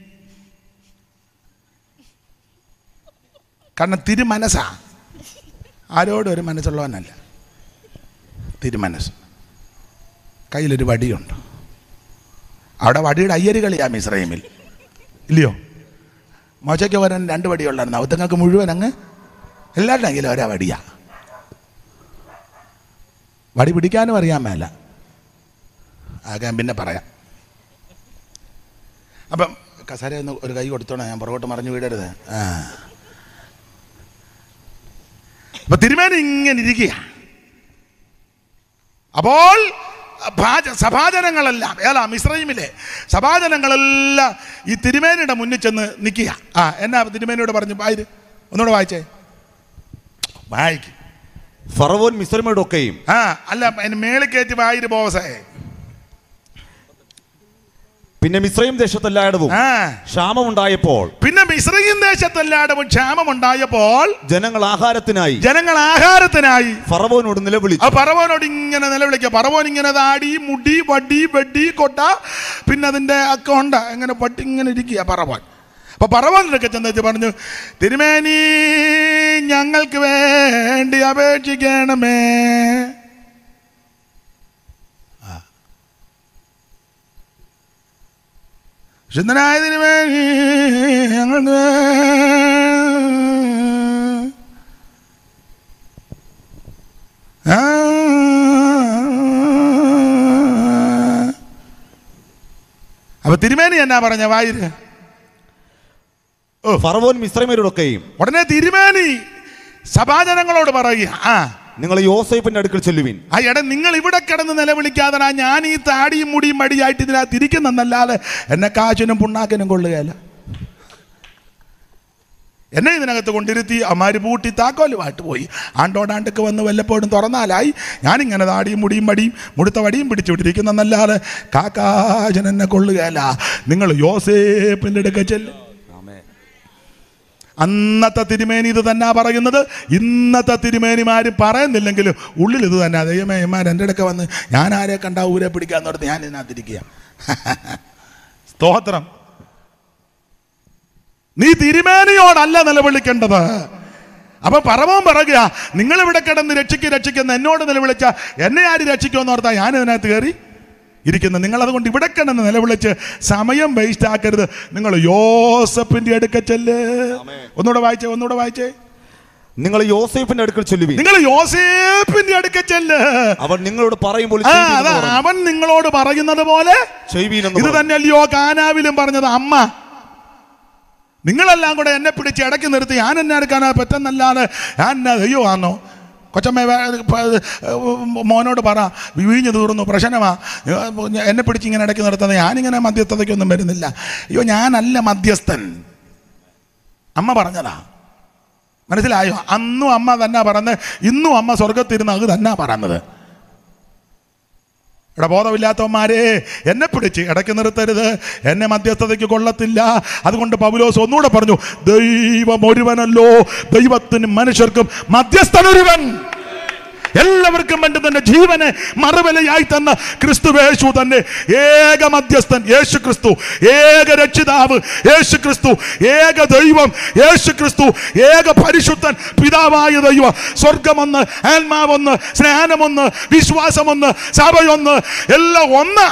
കാരണം തിരുമനസ്സാ ആരോടും ഒരു മനസ്സുള്ളവനല്ല തിരുമനസ് കയ്യിലൊരു വടിയുണ്ട് അവിടെ വടിയുടെ അയ്യര് കളിയാ മിശ്രൈമിൽ ഇല്ലയോ മോശയ്ക്ക് വരാൻ രണ്ട് വടിയുള്ളായിരുന്നു അവത്തങ്ങൾക്ക് മുഴുവൻ അങ്ങ് എല്ലാവരുടെ കയ്യിലും ഒരാ വടിയാ വടി പിടിക്കാനും അറിയാൻ മേല ആകെ ഞാൻ പിന്നെ പറയാം അപ്പം കസേര ഒന്ന് ഒരു കൈ കൊടുത്തോണം ഞാൻ പുറകോട്ട് മറിഞ്ഞു വീടരുത് ആ അപ്പൊ തിരുമേനി ഇങ്ങനെ ഇരിക്കുക അപ്പോൾ ഭാജ- സഭാജനങ്ങളെല്ലാം ഏതാ മിശ്രൈമിലെ സഭാജനങ്ങളെല്ലാം ഈ തിരുമേനിയുടെ മുന്നിൽ ചെന്ന് നിൽക്കുക ആ എന്നാ തിരുമേനിയോട് പറഞ്ഞു വായിര് ഒന്നുകൂടെ വായിച്ചേ വായിക്ക് ഫറവോൻ മിശ്രമയോടൊക്കെയും ആ അല്ല അതിന് മേളിൽ കയറ്റി വായിര് ബോസേ പിന്നെ മിശ്രയും ദേശത്തെല്ലായിടവും ആ ക്ഷാമമുണ്ടായപ്പോൾ പിന്നെ മിശ്രയും ദേശത്തെല്ലായിടവും ക്ഷാമമുണ്ടായപ്പോൾ ജനങ്ങൾ ആഹാരത്തിനായി ജനങ്ങൾ ആഹാരത്തിനായി ഫറവോനോട് ആ നിലവിളിച്ചു പറവോനോട് ഇങ്ങനെ നിലവിളിക്കുക പറവോൻ ഇങ്ങനെ താടി മുടി വടി വെടി കൊട്ട പിന്നെ അതിൻ്റെ ഒക്കെ ഉണ്ട് ഇങ്ങനെ പട്ടി ഇങ്ങനെ ഇരിക്കുക പറവോൻ അപ്പൊ പറവോനൊക്കെ ചെന്നിട്ട് പറഞ്ഞു തിരുമേനി ഞങ്ങൾക്ക് വേണ്ടി അപേക്ഷിക്കണമേ ആ. ശുദ്ധനായ തിരുമേനി ഞങ്ങൾക്ക് വേ- ആ. അപ്പൊ തിരുമേനി എന്നാ പറഞ്ഞ വായിര് ഫറവോൻ മിശ്രമയോടൊക്കെയും ഉടനെ തിരുമേനി സഭാജനങ്ങളോട് പറയുക ആ നിങ്ങൾ യോസേപ്പിന്റെ അടുക്കൽ ചെല്ലുവിൻ ആ എടാ നിങ്ങൾ ഇവിടെ കിടന്ന് നിലവിളിക്കാതെ ഞാൻ ഈ താടിയും മുടിയും മടിയായിട്ട് ഇതിനകത്ത് ഇരിക്കുന്നെന്നല്ലാതെ എന്നെ കാശിനും പുണ്ണാക്കിനും കൊള്ളുകയല്ല എന്നെ ഇതിനകത്ത് കൊണ്ടിരുത്തി അമ്മാര് പൂട്ടി താക്കോലുമായിട്ട് പോയി ആണ്ടോടാണ്ടൊക്കെ വന്ന് വല്ലപ്പോഴും തുറന്നാലായി ഞാനിങ്ങനെ താടിയും മുടിയും മടിയും മുടുത്ത വടിയും പിടിച്ചുവിട്ടിരിക്കുന്നെന്നല്ലാതെ കാക്കാശൻ എന്നെ കൊള്ളുകയല്ല നിങ്ങൾ യോസേപ്പിൻ്റെ അടുക്ക ചെല്ലും അന്നത്തെ തിരുമേനി ഇത് തന്നെ പറയുന്നത് ഇന്നത്തെ തിരുമേനിമാര് പറയുന്നില്ലെങ്കിലും ഉള്ളിൽ ഇത് തന്നെ ദൈവമേമാർ എൻ്റെ അടുക്ക വന്ന് ഞാൻ ആരെ കണ്ടാ ഊരെ പിടിക്കാന്ന് പറഞ്ഞ് ഞാൻ ഇതിനകത്തിരിക്കുക സ്തോത്രം നീ തിരുമേനിയോടല്ല നിലവിളിക്കേണ്ടത് അപ്പൊ പറവോൻ പറയുക നിങ്ങൾ ഇവിടെ കിടന്ന് രക്ഷിക്ക് രക്ഷിക്കുന്ന എന്നോട് നിലവിളിച്ച എന്നെ ആര് രക്ഷിക്കുമെന്ന് ഓർത്താ ഞാൻ ഇതിനകത്ത് കയറി ഇരിക്കുന്നത് നിങ്ങൾ അതുകൊണ്ട് ഇവിടെ കിടന്ന് നിലവിളിച്ച് സമയം വേസ്റ്റ് ആക്കരുത് നിങ്ങൾ യോസഫിന്റെ അടുക്ക ചെല്ല് ഒന്നുകൂടെ വായിച്ചേ ഒന്നുകൂടെ വായിച്ചേ നിങ്ങൾ യോസേഫിന്റെ അടുക്കൽ ചെല്ലുവിൻ നിങ്ങൾ യോസേപ്പിന്റെ അടുക്ക ചെല്ല് അവൻ നിങ്ങളോട് പറയുമ്പോൾ ആ അതാ അവൻ നിങ്ങളോട് പറയുന്നത് പോലെ ഇത് തന്നെയല്ലയോ കാനാവിലും പറഞ്ഞത് അമ്മ നിങ്ങളെല്ലാം കൂടെ എന്നെ പിടിച്ച് ഇടയ്ക്ക് നിർത്തി ഞാൻ എന്നെ എടുക്കാനാ പറ്റുന്നല്ലാതെ ഞാൻ എന്നാ ദൈവം ആണോ കൊച്ചമ്മ വേ- പ- മോനോട് പറ വീഞ്ഞു തീർന്നു പ്രശ്നമാ എന്നെ പിടിച്ച് ഇങ്ങനെ ഇടയ്ക്ക് നിർത്തുന്നത് ഞാനിങ്ങനെ മധ്യസ്ഥതയ്ക്കൊന്നും വരുന്നില്ല അയ്യോ ഞാനല്ല മധ്യസ്ഥൻ അമ്മ പറഞ്ഞതാ മനസ്സിലായോ അന്നും അമ്മ തന്നെ പറഞ്ഞത് ഇന്നും അമ്മ സ്വർഗത്തിരുന്ന് അത് തന്നെ പറഞ്ഞത് ഇവിടെ ബോധമില്ലാത്തവന്മാരെ എന്നെ പിടിച്ച് ഇടയ്ക്ക് നിർത്തരുത് എന്നെ മധ്യസ്ഥതയ്ക്ക് കൊള്ളത്തില്ല അതുകൊണ്ട് പൗലോസ് ഒന്നുകൂടെ പറഞ്ഞു ദൈവം ഒരുവനല്ലോ ദൈവത്തിനും മനുഷ്യർക്കും മധ്യസ്ഥനൊരുവൻ എല്ലാവർക്കും വേണ്ടി തന്നെ ജീവനെ മറുവിലയായി തന്ന ക്രിസ്തുവേശു തന്നെ ഏക മധ്യസ്ഥൻ യേശു ക്രിസ്തു ഏക രക്ഷിതാവ് യേശു ക്രിസ്തു ഏക ദൈവം യേശു ക്രിസ്തു ഏക പരിശുദ്ധൻ പിതാവായ ദൈവം സ്വർഗമൊന്ന് ആത്മാവൊന്ന് സ്നാനമൊന്ന് വിശ്വാസമൊന്ന് സഭയൊന്ന് എല്ലാം ഒന്ന്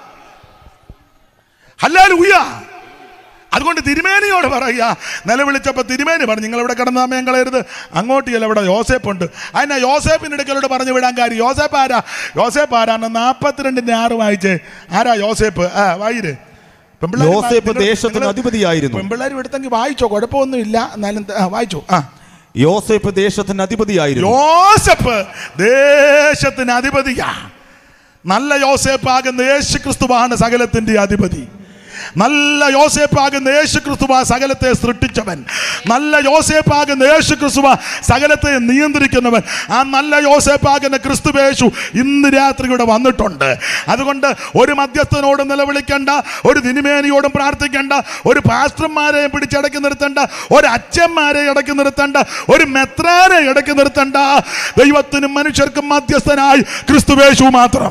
ഹല്ലേലൂയ അതുകൊണ്ട് തിരുമേനിയോട് പറയുക നിലവിളിച്ചപ്പോൾ തിരുമേനി പറഞ്ഞു നിങ്ങൾ ഇവിടെ കിടന്ന സമയം കളയരുത് അങ്ങോട്ട് ചെല്ല ഇവിടെ യോസേപ്പുണ്ട് അതിനാ യോസേപ്പിൻ്റെ അടുക്കലോട് പറഞ്ഞു വിടാൻ കാര്യം യോസേപ്പ് ആരാ യോസേപ്പ് ആരാണ് നാൽപ്പത്തിരണ്ടിൻ്റെ ആറ് വായിച്ചേ ആരാ യോസേപ്പ് ആ വായിര് പെമ്പിള്ളേര് യോസേപ്പ് നിങ്ങൾ- ദേശത്തിന് നിങ്ങൾ- അധിപതിയായിരുന്നു. പെമ്പിള്ളേർ എടുത്തെങ്കിൽ വായിച്ചോ കുഴപ്പമൊന്നുമില്ല എന്നാലും ആ, വായിച്ചു ആ യോസേഫ് ദേശത്തിന് അധിപതിയായിരുന്നു യോസഫ് ദേശത്തിന് അധിപതിയാ നല്ല യോസേപ്പാകുന്ന യേശു ക്രിസ്തുവാണ് സകലത്തിന്റെ അധിപതി നല്ല യോസേപ്പാകുന്ന യേശു ക്രിസ്തുവ സകലത്തെ സൃഷ്ടിച്ചവൻ നല്ല യോസേപ്പാകുന്ന യേശു ക്രിസ്തുവ സകലത്തെ നിയന്ത്രിക്കുന്നവൻ ആ നല്ല യോസേപ്പാകുന്ന ക്രിസ്തുവേശു ഇന്ന് രാത്രി ഇവിടെ വന്നിട്ടുണ്ട് അതുകൊണ്ട് ഒരു മധ്യസ്ഥനോട് നിലവിളിക്കേണ്ട ഒരു തിരുമേനിയോടും പ്രാർത്ഥിക്കേണ്ട ഒരു പാസ്റ്റർമാരെയും പിടിച്ചടക്കി നിർത്തേണ്ട ഒരു അച്ഛന്മാരെ ഇടയ്ക്ക് നിർത്തേണ്ട ഒരു മെത്രാനെ ഇടയ്ക്ക് നിർത്തേണ്ട ദൈവത്തിനും മനുഷ്യർക്കും മധ്യസ്ഥനായി ക്രിസ്തുവേശു മാത്രം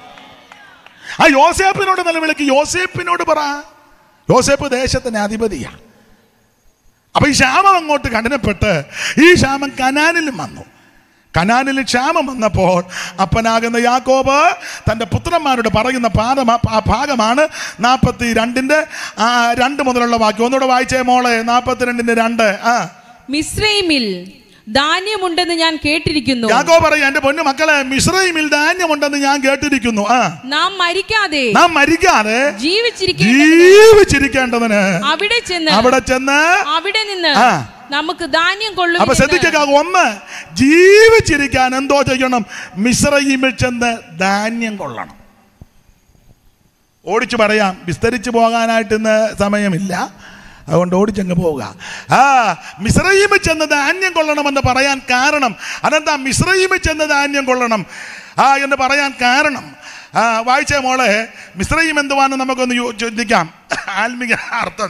ആ യോസേപ്പിനോട് നിലവിളിക്ക് യോസേപ്പിനോട് പറ യോസേപ്പ് ദേശത്തിന് അധിപതിയാ അപ്പൊ ഈ ക്ഷാമം അങ്ങോട്ട് കഠിനപ്പെട്ട് ഈ ക്ഷാമം കനാനിലും വന്നു കനാനിൽ ക്ഷാമം വന്നപ്പോൾ അപ്പനാകുന്ന യാക്കോബ് തൻ്റെ പുത്രന്മാരോട് പറയുന്ന പാദം ആ ഭാഗമാണ് നാൽപ്പത്തി രണ്ടിൻ്റെ ആ രണ്ട് മുതലുള്ള വാക്യം ഒന്നുകൂടെ വായിച്ചേ മോളെ നാൽപ്പത്തി രണ്ടിൻ്റെ രണ്ട് ആ മിസ്രൈമിൽ ധാന്യമുണ്ടെന്ന് ഞാൻ കേട്ടിരിക്കുന്നു യാക്കോ പറയും എൻ്റെ പൊന്നു മക്കളെ മിശ്രൈമിൽ ധാന്യമുണ്ടെന്ന് ഞാൻ കേട്ടിരിക്കുന്നു ആ നാം മരിക്കാതെ നാം മരിക്കാതെ ജീവിച്ചിരിക്കേണ്ടതിന് ജീവിച്ചിരിക്കേണ്ടതിന് അവിടെ ചെന്ന് അവിടെ ചെന്ന് അവിടെ നിന്ന് ആ. നമുക്ക് ധാന്യം അപ്പൊ കൊള്ളും ശ്രദ്ധിക്കുക ഒന്ന് ജീവിച്ചിരിക്കാൻ എന്തോ ചെയ്യണം മിശ്രയിമിൽ ചെന്ന് ധാന്യം കൊള്ളണം ഓടിച്ചു പറയാം വിസ്തരിച്ചു പോകാനായിട്ട് ഇന്ന് സമയമില്ല അതുകൊണ്ട് ഓടിച്ചങ്ങ് പോവുക ആ മിശ്രയിമിൽ ചെന്ന് ധാന്യം കൊള്ളണമെന്ന് പറയാൻ കാരണം അതെന്താ മിശ്രയിമിൽ ചെന്ന് ധാന്യം കൊള്ളണം ആ എന്ന് പറയാൻ കാരണം ആ വായിച്ചേ മോളെ മിശ്രയും എന്തുവാന്ന് നമുക്കൊന്ന് യോ- ചിന്തിക്കാം ആത്മിക അർത്ഥം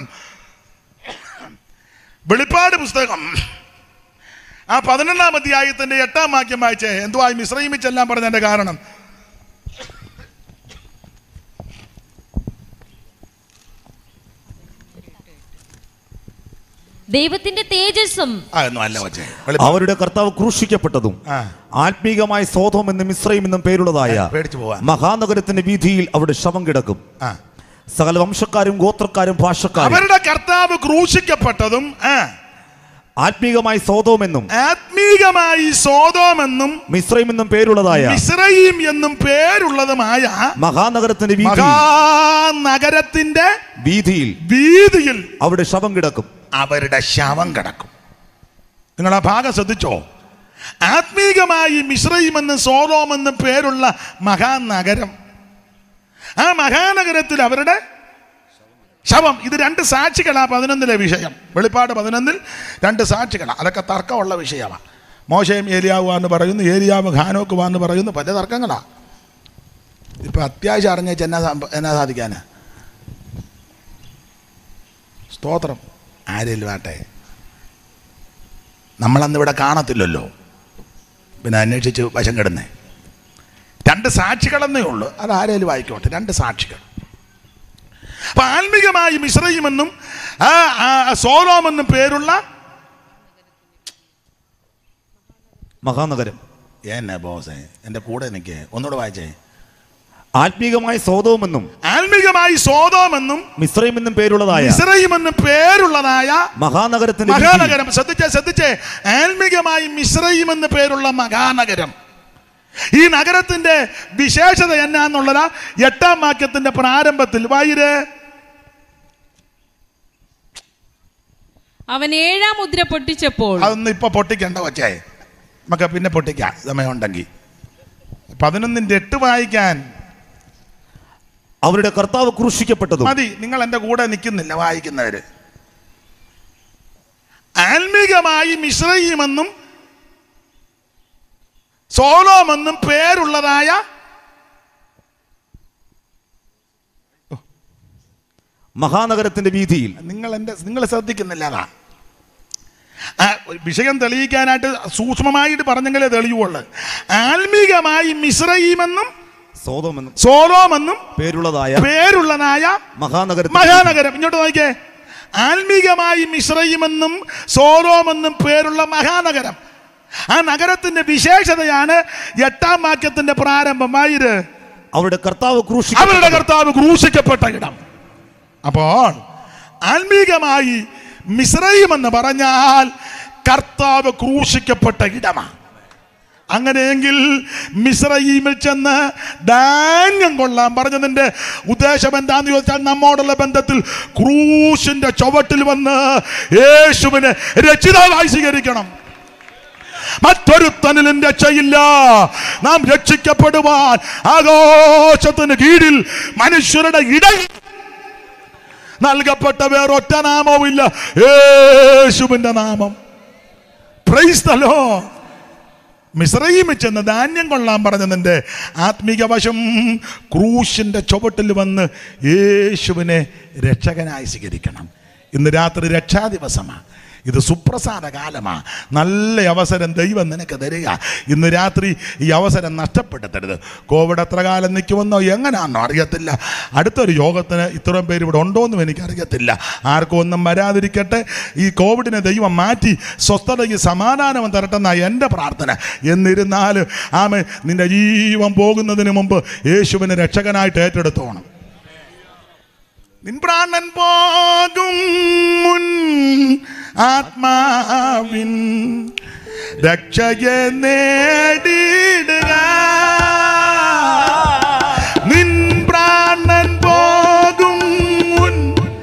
വെളിപ്പാട് പുസ്തകം ആ പതിനൊന്നാം അധ്യായത്തിന്റെ എട്ടാം വാക്യം വായിച്ചേ എന്തുവാ ഈ മിശ്രയിമിൽ ചെല്ലാൻ പറഞ്ഞതിന്റെ കാരണം ദൈവത്തിന്റെ തേജസ്സും ആ ഒന്നും അല്ല വച്ചേ അവരുടെ കർത്താവ് ക്രൂശിക്കപ്പെട്ടതും ആ. ആത്മീകമായ സോതം എന്നും മിശ്രയും എന്നും പേരുള്ളതായ പേടിച്ചു പോവാ മഹാനഗരത്തിന്റെ വീതിയിൽ അവിടെ ശവം കിടക്കും ആ. സകല വംശക്കാരും ഗോത്രക്കാരും ഭാഷക്കാരും അവരുടെ കർത്താവ് ക്രൂശിക്കപ്പെട്ടതും ആ, ആത്മീകമായി സോതോം എന്നും ആത്മീകമായി സോതോമെന്നും മിശ്രയും എന്നും പേരുള്ളതായ മിശ്രയും എന്നും പേരുള്ളതുമായ മഹാനഗരത്തിന്റെ വീതിയിൽ മഹാനഗരത്തിന്റെ വീതിയിൽ വീതിയിൽ അവിടെ ശവം കിടക്കും അവരുടെ ശവം കിടക്കും നിങ്ങൾ ആ ഭാഗം ശ്രദ്ധിച്ചോ ആത്മീകമായി മിശ്രയുമെന്നും സോതോമെന്നും പേരുള്ള മഹാനഗരം ആ മഹാനഗരത്തിൽ അവരുടെ ശവം ഇത് രണ്ട് സാക്ഷികളാ പതിനൊന്നിലെ വിഷയം വെളിപ്പാട് പതിനൊന്നിൽ രണ്ട് സാക്ഷികളാ അതൊക്കെ തർക്കമുള്ള വിഷയമാണ് മോശയും ഏലിയാവുവാന്ന് പറയുന്നു ഏലിയാവ് ഖാനോക്ക് വാന്ന് പറയുന്നു പല തർക്കങ്ങളാ ഇപ്പൊ അത്യാവശ്യം അറിഞ്ഞേച്ച് എന്നാ സംഭ- എന്നാ സാധിക്കാനാ സ്തോത്രം ആരെങ്കിലും ആട്ടെ നമ്മളന്ന് ഇവിടെ കാണത്തില്ലല്ലോ പിന്നെ അന്വേഷിച്ച് വശം കിടന്നേ രണ്ട് സാക്ഷികളെന്നേ ഉള്ളൂ അത് ആരേലും ആയിക്കോട്ടെ രണ്ട് സാക്ഷികൾ അപ്പൊ ആത്മികമായി മിശ്രയുമെന്നും ആ, ആ, സോലോമെന്നും പേരുള്ള മഹാനഗരം എന്നെ ബോസേ എൻ്റെ കൂടെ നിൽക്കേ ഒന്നുകൂടെ വായിച്ചേ ആത്മീകമായ സോതവുമെന്നും ആത്മീകമായി സോതോമെന്നും മിശ്രയും എന്നും പേരുള്ളതായ മിശ്രയുമെന്നും പേരുള്ളതായ മഹാനഗരത്തിന്റെ വീതി മഹാനഗരം ശ്രദ്ധിച്ചേ ശ്രദ്ധിച്ചേ ആത്മീകമായി മിശ്രയുമെന്ന് പേരുള്ള മഹാനഗരം ഈ നഗരത്തിന്റെ വിശേഷത എന്നാന്നുള്ളതാ എട്ടാം വാക്യത്തിന്റെ പ്രാരംഭത്തിൽ വായിര് അവൻ ഏഴാം മുദ്ര പൊട്ടിച്ചപ്പോൾ അതൊന്നും ഇപ്പൊ പൊട്ടിക്കണ്ട കൊച്ചേ നമുക്ക് പിന്നെ പൊട്ടിക്കാം സമയമുണ്ടെങ്കിൽ പതിനൊന്നിന്റെ എട്ട് വായിക്കാൻ അവരുടെ കർത്താവ് ക്രൂശിക്കപ്പെട്ടതും മതി നിങ്ങൾ എൻ്റെ കൂടെ നിൽക്കുന്നില്ല വായിക്കുന്നവര് ആത്മീകമായി മിശ്രയുമെന്നും സോലോമെന്നും പേരുള്ളതായ മഹാനഗരത്തിന്റെ വീതിയിൽ നിങ്ങൾ എൻ്റെ നിങ്ങൾ ശ്രദ്ധിക്കുന്നില്ല അതാ ആ, വിഷയം തെളിയിക്കാനായിട്ട് സൂക്ഷ്മമായിട്ട് പറഞ്ഞെങ്കിലേ തെളിയുള്ളൂ ആത്മീകമായി മിശ്രയുമെന്നും സോതമെന്നും സോലോമെന്നും പേരുള്ളതായ പേരുള്ളതായ മഹാനഗരത്തിൽ മഹാനഗരം ഇങ്ങോട്ട് നോക്കിയേ ആത്മീകമായി മിശ്രയുമെന്നും സോലോമെന്നും പേരുള്ള മഹാനഗരം ആ നഗരത്തിന്റെ വിശേഷതയാണ് എട്ടാം വാക്യത്തിന്റെ പ്രാരംഭം ആയിര് അവരുടെ കർത്താവ് അവരുടെ ക്രൂശിക്കപ്പെട്ടതും കർത്താവ് ക്രൂശിക്കപ്പെട്ട ഇടം അപ്പോൾ ആത്മീകമായി മിശ്രയും എന്ന് പറഞ്ഞാൽ കർത്താവ് ക്രൂശിക്കപ്പെട്ട ഇടമാണ് അങ്ങനെയെങ്കിൽ മിശ്രയീമിൽ ചെന്ന് ധാന്യം കൊള്ളാൻ പറഞ്ഞതിന്റെ ഉദ്ദേശം എന്താന്ന് ചോദിച്ചാൽ നമ്മോടുള്ള ബന്ധത്തിൽ ക്രൂശിന്റെ ചുവട്ടിൽ വന്ന് യേശുവിനെ രക്ഷിതാവായി സ്വീകരിക്കണം മറ്റൊരുത്തനിലും രക്ഷയില്ല നാം രക്ഷിക്കപ്പെടുവാൻ ആകാശത്തിന് കീഴിൽ മനുഷ്യരുടെ ഇടയിൽ നൽകപ്പെട്ട വേറൊറ്റ നാമവും ഇല്ല യേശുവിന്റെ നാമം പ്രൈസ് ദ ലോർഡ് മിശ്രയിമിൽ ചെന്ന് ധാന്യം കൊള്ളാൻ പറഞ്ഞതിൻ്റെ ആത്മീക വശം ക്രൂശിൻ്റെ ചുവട്ടിൽ വന്ന് യേശുവിനെ രക്ഷകനായി സ്വീകരിക്കണം ഇന്ന് രാത്രി രക്ഷാദിവസമാണ് ഇത് സുപ്രസാദ കാലമാണ് നല്ല അവസരം ദൈവം നിനക്ക് തരിക ഇന്ന് രാത്രി ഈ അവസരം നഷ്ടപ്പെടുത്തരുത് കോവിഡ് എത്ര കാലം നിൽക്കുമെന്നോ എങ്ങനെയാണെന്നോ അറിയത്തില്ല അടുത്തൊരു യോഗത്തിന് ഇത്രയും പേര് ഇവിടെ ഉണ്ടോയെന്നും എനിക്കറിയത്തില്ല ആർക്കും ഒന്നും വരാതിരിക്കട്ടെ ഈ കോവിഡിനെ ദൈവം മാറ്റി സ്വസ്ഥതയ്ക്ക് സമാധാനം തരട്ടെ എന്നാണ് എൻ്റെ പ്രാർത്ഥന എന്നിരുന്നാൽ ആമെ നിന്റെ ജീവൻ പോകുന്നതിന് മുമ്പ് യേശുവിനെ രക്ഷകനായിട്ട് ഏറ്റെടുത്തോണം നിൻ പ്രാണൻ പോകും മുൻ ആത്മാവിൻ രക്ഷയെ നേടിയിടുക നിൻ പ്രാണൻ പോകും മുൻ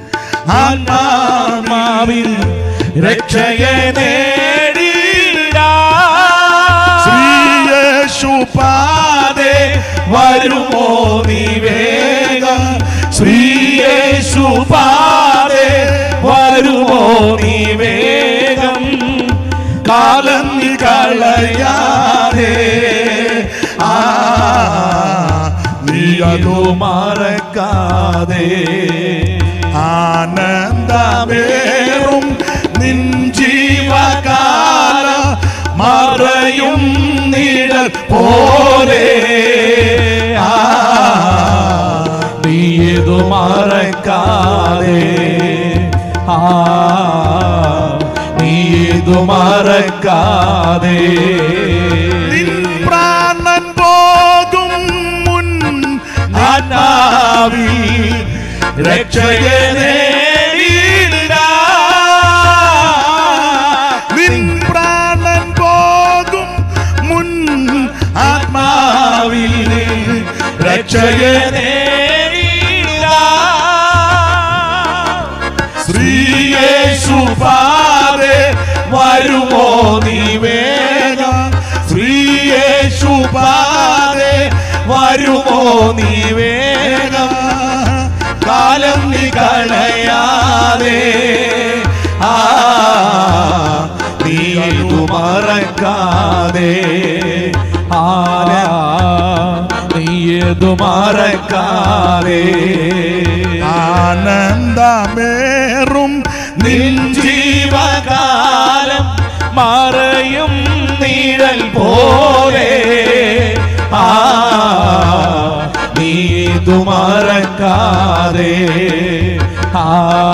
ആത്മാവിൽ രക്ഷയെ നേടിയിടാ ശ്രീയേശു പാതെ വരുമോ നീ വേഗം ശ്രീയേശു പാതെ വരുമോ നീ വേഗം കാലം നീ കളയാതെ ആ നീ അതു മറക്കാതെ ആനന്ദമേറും നിൻ ജീവകാല മറയും നിഴൽ പോലെ ആ, നീ ഇത് മറക്കാതെ ആ നീ ഇത് മറക്കാതെ നിൻ പ്രാണൻ പോകും മുൻ ആത്മാവി രക്ഷയെ നേടിയിടാ. നിൻ പ്രാണൻ പോകും മുൻ ആത്മാവിൽ രക്ഷയെ നേടിയിടാ. ശ്രീയേശു പാതെ വരുമോ നീ വേഗം ശ്രീയേശു പാതെ വരുമോ നീ വേഗം കാലം നീ കളയാതെ ആ നീ ഇതു മറക്കാതെ ആരാ നീ ഇതു മറക്കാതെ ആനന്ദമേറും നിൻ ജീവകാലം മറയും നിഴൽ പോലെ ആ നീ ഇതു മറക്കാതെ ആ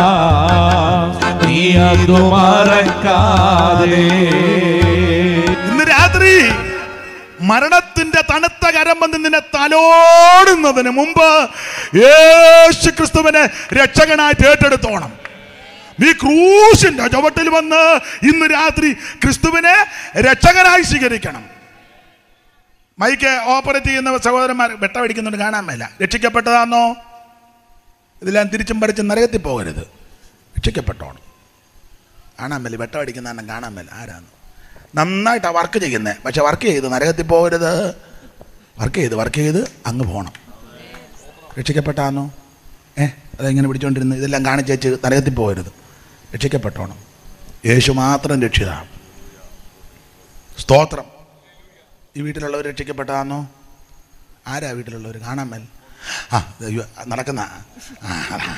നീ അതു മറക്കാതെ ഇന്ന് രാത്രി മരണത്തിൽ മരണത്തിന്റെ തണുത്ത കരം വന്ന് നിന്നെ തലോടുന്നതിന് മുമ്പ് യേശു ക്രിസ്തുവിനെ രക്ഷകനായിട്ട് ഏറ്റെടുത്തോണം നീ ക്രൂശിന്റെ ചുവട്ടിൽ വന്ന് ഇന്ന് രാത്രി ക്രിസ്തുവിനെ രക്ഷകനായി സ്വീകരിക്കണം മൈക്ക് ഓപ്പറേറ്റ് ചെയ്യുന്ന സഹോദരന്മാർ വെട്ടമടിക്കുന്നുണ്ട് കാണാൻ മേല രക്ഷിക്കപ്പെട്ടതാണോ ഇതെല്ലാം തിരിച്ചും പറിച്ചും നരകത്തിൽ പോകരുത് രക്ഷിക്കപ്പെട്ടോണം കാണാൻ മേല വെട്ടമടിക്കുന്ന കാണാൻ മേല ആരാന്ന് നന്നായിട്ടാണ് വർക്ക് ചെയ്യുന്നത് പക്ഷെ വർക്ക് ചെയ്ത് നരകത്തിൽ പോകരുത് വർക്ക് ചെയ്ത് വർക്ക് ചെയ്ത് അങ്ങ് പോകണം രക്ഷിക്കപ്പെട്ടാന്നോ ഏ അതെങ്ങനെ പിടിച്ചോണ്ടിരുന്നു ഇതെല്ലാം കാണിച്ചേച്ച് നരകത്തിൽ പോകരുത് രക്ഷിക്കപ്പെട്ടോണം യേശു മാത്രം രക്ഷിതാണ് സ്തോത്രം ഈ വീട്ടിലുള്ളവർ രക്ഷിക്കപ്പെട്ടതാണോ ആരാ വീട്ടിലുള്ളവർ കാണാൻ മേൽ ആ ദൈവ നടക്കുന്ന ആ, അതാ.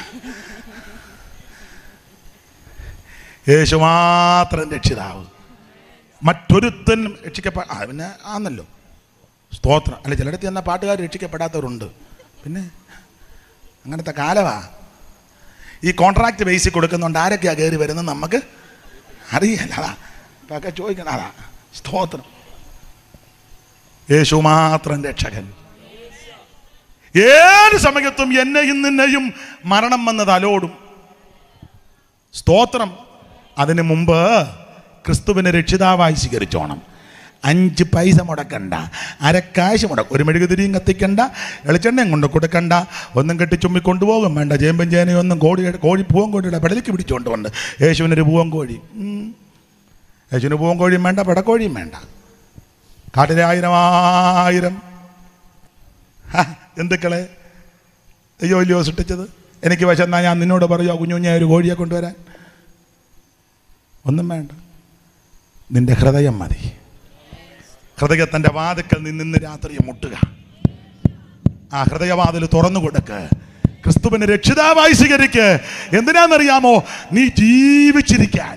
യേശു മാത്രം രക്ഷിതാവ് മറ്റൊരുത്തൻ രക്ഷിക്കപ്പെ ആ പിന്നെ ആന്നല്ലോ സ്തോത്രം അല്ല ചിലയിടത്ത് ചെന്ന പാട്ടുകാർ രക്ഷിക്കപ്പെടാത്തവരുണ്ട് പിന്നെ അങ്ങനത്തെ കാലമാ ഈ കോൺട്രാക്ട് ബേസിൽ കൊടുക്കുന്നുണ്ട് ആരൊക്കെയാ കയറി വരുന്നത് നമുക്ക് അറിയില്ല അതാ ഇപ്പൊ ഒക്കെ ചോദിക്കണം അതാ സ്തോത്രം യേശു മാത്രം രക്ഷകൻ ഏത് സമയത്തും എന്നെയും നിന്നെയും മരണം വന്ന് തലോടും സ്തോത്രം അതിനു മുമ്പ് ക്രിസ്തുവിനെ രക്ഷിതാവായി സ്വീകരിച്ചോണം അഞ്ച് പൈസ മുടക്കണ്ട അരക്കാശ് മുടക്ക ഒരു മെഴുകുതിരിയും കത്തിക്കണ്ട വെളിച്ചെണ്ണയും കൊണ്ട് കൊടുക്കണ്ട ഒന്നും കെട്ടി ചുമ്മി കൊണ്ടുപോകും വേണ്ട ചേമ്പും ചേനയും ഒന്നും കോഴി കോഴി പൂവൻ കോഴിയുടെ പെടലിക്ക് പിടിച്ചുകൊണ്ട് കൊണ്ട് യേശുവിനൊരു പൂവൻ കോഴി ഉം. യേശുവിന് പൂവൻ കോഴിയും വേണ്ട പെടക്കോഴിയും വേണ്ട കാട്ടിലെ ആയിരം ആയിരം ഹ, ജന്തുക്കളെ അയ്യോ അല്ലയോ സൃഷ്ടിച്ചത് എനിക്ക് വശന്നാ ഞാൻ നിന്നോട് പറയുമോ കുഞ്ഞു കുഞ്ഞായ ഒരു കോഴിയെ കൊണ്ടുവരാൻ ഒന്നും വേണ്ട നിന്റെ ഹൃദയം മതി ഹൃദയത്തിൻ്റെ വാതിക്കൽ നിന്ന് ഇന്ന് രാത്രി മുട്ടുക ആ ഹൃദയവാതിൽ തുറന്നു കൊടുക്ക് ക്രിസ്തുവിനെ രക്ഷിതാവായി സ്വീകരിക്ക് എന്തിനാണെന്നറിയാമോ നീ ജീവിച്ചിരിക്കാൻ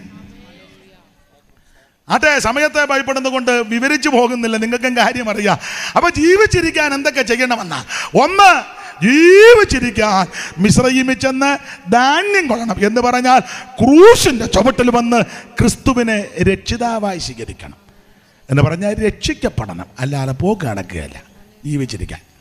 അതെ സമയത്തെ ഭയപ്പെടുന്നത് കൊണ്ട് വിവരിച്ചു പോകുന്നില്ല നിങ്ങൾക്കും കാര്യം അറിയാം അപ്പൊ ജീവിച്ചിരിക്കാൻ എന്തൊക്കെ ചെയ്യണമെന്ന ഒന്ന് ജീവിച്ചിരിക്കാൻ മിശ്രയിമിൽ ചെന്ന് ധാന്യം കൊള്ളണം എന്ന് പറഞ്ഞാൽ ക്രൂശിന്റെ ചുവട്ടിൽ വന്ന് ക്രിസ്തുവിനെ രക്ഷിതാവായി സ്വീകരിക്കണം എന്ന് പറഞ്ഞാൽ രക്ഷിക്കപ്പെടണം അല്ലാതെ പോക്ക് നടക്കുകയല്ല ജീവിച്ചിരിക്കാൻ